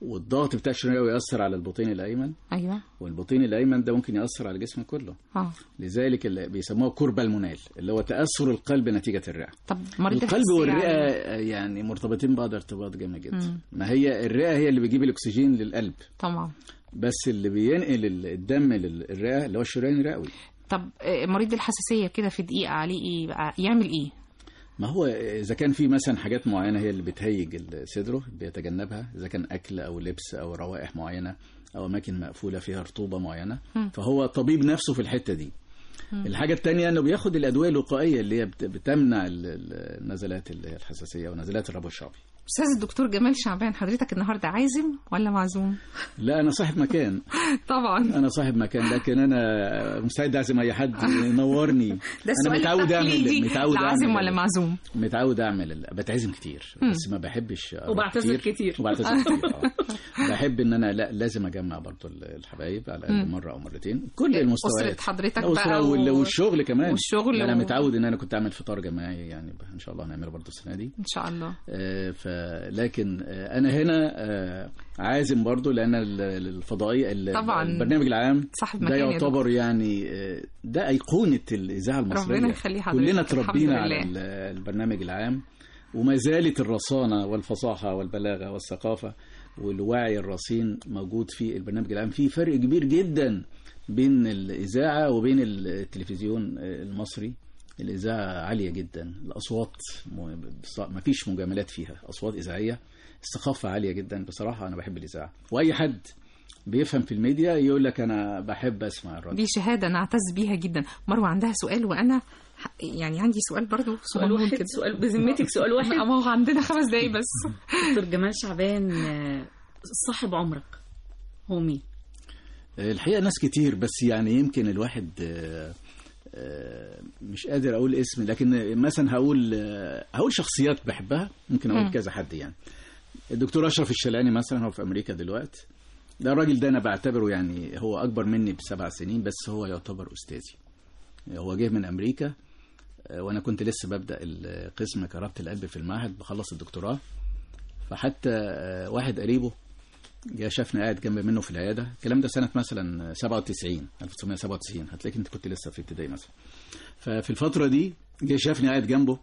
والضغط بتاع الشريان الرئوي يأثر على البطين الأيمن ايوه والبطين الأيمن ده ممكن يأثر على الجسم كله اه لذلك اللي بيسموه كوربا المونال اللي هو تأثر القلب نتيجة الرئة طب مريض القلب الحساسية والرئة يعني- يعني مرتبطين ببعض ارتباط جامد جدا مم. ما هي الرئة هي اللي بتجيب الأكسجين للقلب طبعا بس اللي بينقل ال- الدم للرئة اللي هو الشريان الرئوي طب آه، مريض الحساسيه كده في دقيقه عليه ايه بقى يعمل ايه ما هو إذا كان في مثلا حاجات معينة هي اللي بتهيج ال- صدره بيتجنبها إذا كان أكل أو لبس أو روائح معينة أو أماكن مقفولة فيها رطوبة معينة مم. فهو طبيب نفسه في الحتة دي مم. الحاجة التانية إنه بياخد الأدوية الوقائية اللي هي بت- بتمنع ال- ال- النزلات اللي هي الحساسية ونزلات الربو الشعبي استاذ الدكتور جمال شعبان حضرتك النهارده عازم ولا معزوم لا أنا صاحب مكان طبعا أنا صاحب مكان لكن أنا مستعد أعزم أي حد ينورني ده أنا السؤال متعود أعمل التقليدي متعود عازم أعمل ولا معزوم متعود اعمل ال- بتعزم كتير مم. بس ما بحبش أروح وبعتذر كتير. وبعتذر كتير آه. بحب ان انا لا لازم اجمع برضو ال- الحبايب على الاقل مم. مره او مرتين كل المستويات أسرة حضرتك الأسرة بقى وال- و- والشغل كمان والشغل انا و- متعود ان انا كنت اعمل فطار جماعي يعني ان شاء الله هنعمله برضو السنه دي ان شاء الله آه، ف لكن آه، انا هنا آه، عازم برضو لان ال- الفضائيه ال- طبعاً. البرنامج العام صاحب ده مكان يا يعتبر يعني آه، ده ايقونه الاذاعه المصريه ربنا يخليه حضرتك. كلنا الحمد تربينا على لله. ال- البرنامج العام وما زالت الرصانه والفصاحه والبلاغه والثقافه والوعي الرصين موجود في البرنامج العام في فرق كبير جدا بين الاذاعه وبين التلفزيون المصري الإذاعة عالية جدا الأصوات ما فيش مجاملات فيها أصوات إذاعية الثقافة عالية جدا بصراحة أنا بحب الإذاعة وأي حد بيفهم في الميديا يقول لك أنا بحب أسمع الراديو دي شهاده نعتز بيها جدا مروه عندها سؤال وانا ح- يعني عندي سؤال برضو سؤال صغنون واحد كده. سؤال بذمتك سؤال واحد ما هو عندنا خمس دقايق بس دكتور جمال شعبان آه، صاحب عمرك هو مين؟ الحقيقة ناس كتير بس يعني يمكن الواحد آه، آه، مش قادر أقول اسم لكن مثلا هقول آه، هقول شخصيات بحبها ممكن أقول مم. كذا حد يعني الدكتور أشرف الشلاني مثلا هو في أمريكا دلوقتي ده الراجل ده أنا بعتبره يعني هو أكبر مني بسبع سنين بس هو يعتبر أستاذي هو جه من أمريكا آه، وأنا كنت لسه ببدأ القسم كهربة القلب في المعهد بخلص الدكتوراه فحتى آه، واحد قريبه جه شافني قاعد جنب منه في العياده الكلام ده سنه مثلا 97 1997 هتلاقيك انت كنت لسه في ابتدائي مثلا ففي الفتره دي جه شافني قاعد جنبه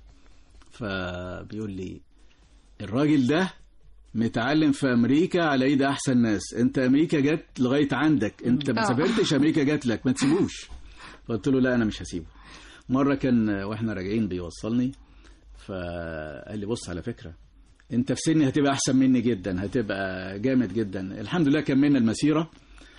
فبيقول لي الراجل ده متعلم في امريكا على ايد احسن ناس انت امريكا جت لغايه عندك انت ما آه. سافرتش امريكا جت لك ما تسيبوش فقلت له لا انا مش هسيبه مره كان واحنا راجعين بيوصلني فقال لي بص على فكره انت في سني هتبقى احسن مني جدا هتبقى جامد جدا الحمد لله كملنا المسيره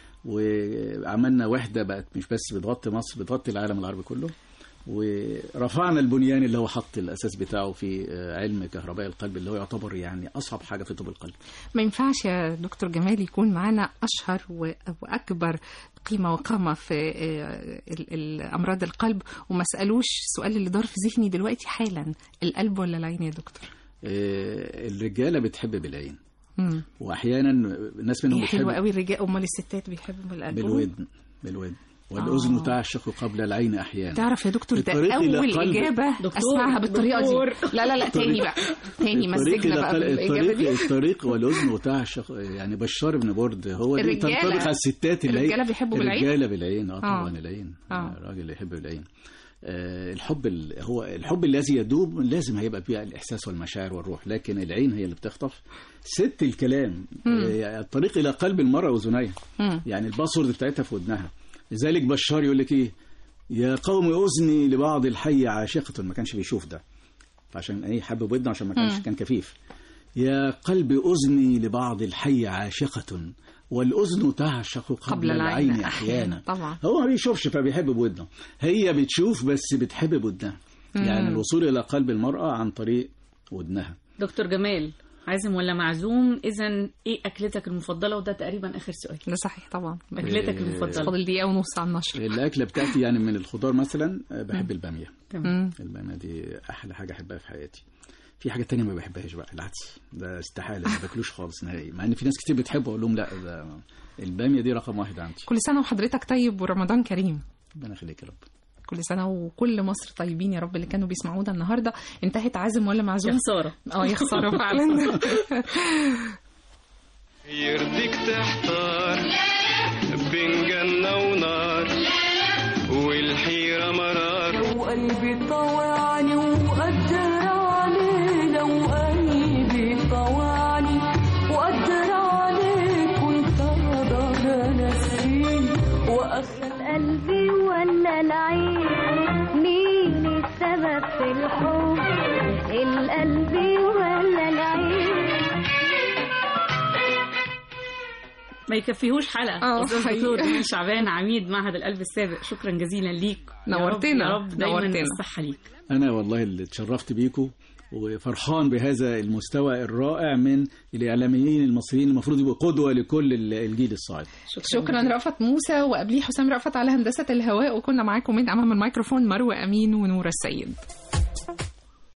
وعملنا وحده بقت مش بس بتغطي مصر بتغطي العالم العربي كله ورفعنا البنيان اللي هو حط الاساس بتاعه في علم كهرباء القلب اللي هو يعتبر يعني اصعب حاجه في طب القلب ما ينفعش يا دكتور جمال يكون معانا اشهر و- واكبر قيمه وقامه في آه، ال- ال- امراض القلب وما اسالوش السؤال اللي دار في ذهني دلوقتي حالا القلب ولا العين يا دكتور آه، الرجاله بتحب بالعين مم. واحيانا الناس منهم هي حلوه بتحب قوي الرجال امال الستات بيحبوا بالقلب بالودن بالودن والاذن آه. تعشق قبل العين احيانا تعرف يا دكتور ده الطريق إلى اول قلب- اجابه دكتور، اسمعها بالطريقه دكتور. دي لا لا لا تاني الطريق- بقى تاني الطريق مسكنا إلى بقى قل- بالاجابه دي الطريق الطريق والاذن تعشق يعني بشار بن برد هو دي الرجالة. تنطبق على الستات اللي هي الرجالة بيحبوا بالعين؟ الرجاله بالعين اه آه. طبعا العين آه. آه. الراجل اللي يحب بالعين آه الحب ال... هو الحب الذي يدوب لازم هيبقى فيه الاحساس والمشاعر والروح لكن العين هي اللي بتخطف ست الكلام مم. آه الطريق الى قلب المراه واذنيها مم. يعني الباسورد بتاعتها في ودنها لذلك بشار يقول لك ايه يا قوم اذني لبعض الحي عاشقه ما كانش بيشوف ده عشان ايه حب بودنه عشان ما كانش مم. كان كفيف يا قلب اذني لبعض الحي عاشقه والاذن تعشق قبل, قبل العين العين احيانا طبعا هو ما بيشوفش فبيحب بودنه هي بتشوف بس بتحب بودنها مم. يعني الوصول الى قلب المراه عن طريق ودنها دكتور جمال عازم ولا معزوم اذا ايه اكلتك المفضله وده تقريبا اخر سؤال ده صحيح طبعا اكلتك إيه. المفضله فاضل دقيقه ونص على النشر الاكله بتاعتي يعني من الخضار مثلا آه، بحب الباميه مم. الباميه دي احلى حاجه احبها في حياتي في حاجه تانية ما بحبهاش بقى العدس ده استحاله ما باكلوش خالص نهائي مع ان في ناس كتير بتحبه اقول لهم لا ده الباميه دي رقم واحد عندي كل سنه وحضرتك طيب ورمضان كريم ربنا يخليك يا رب كل سنه وكل مصر طيبين يا رب اللي كانوا بيسمعونا النهارده انتهت عازم ولا معزوم يا خساره اه يا خساره فعلا يرضيك تحتار بين جنة ونار والحيرة مرار وقلبي طوعني وقدر علينا وقلبي طوعني وقدر عليك وانت ضهر نسيني واخد قلبي ولا العين مين السبب في الحب القلب ولا العين ما يكفيهوش حلقه آه، استاذ حقيقي. دكتور جميل شعبان عميد معهد القلب السابق شكرا جزيلا ليك يا رب- نورتنا، يا رب دايما نورتنا. الصحه ليك أنا والله اللي اتشرفت بيكم وفرحان بهذا المستوى الرائع من الإعلاميين المصريين المفروض يبقوا قدوة لكل ال- الجيل الصاعد شكرا رأفت موسى وقبليه حسام رأفت على هندسة الهواء وكنا معاكم من أمام الميكروفون مروة أمين ونورة السيد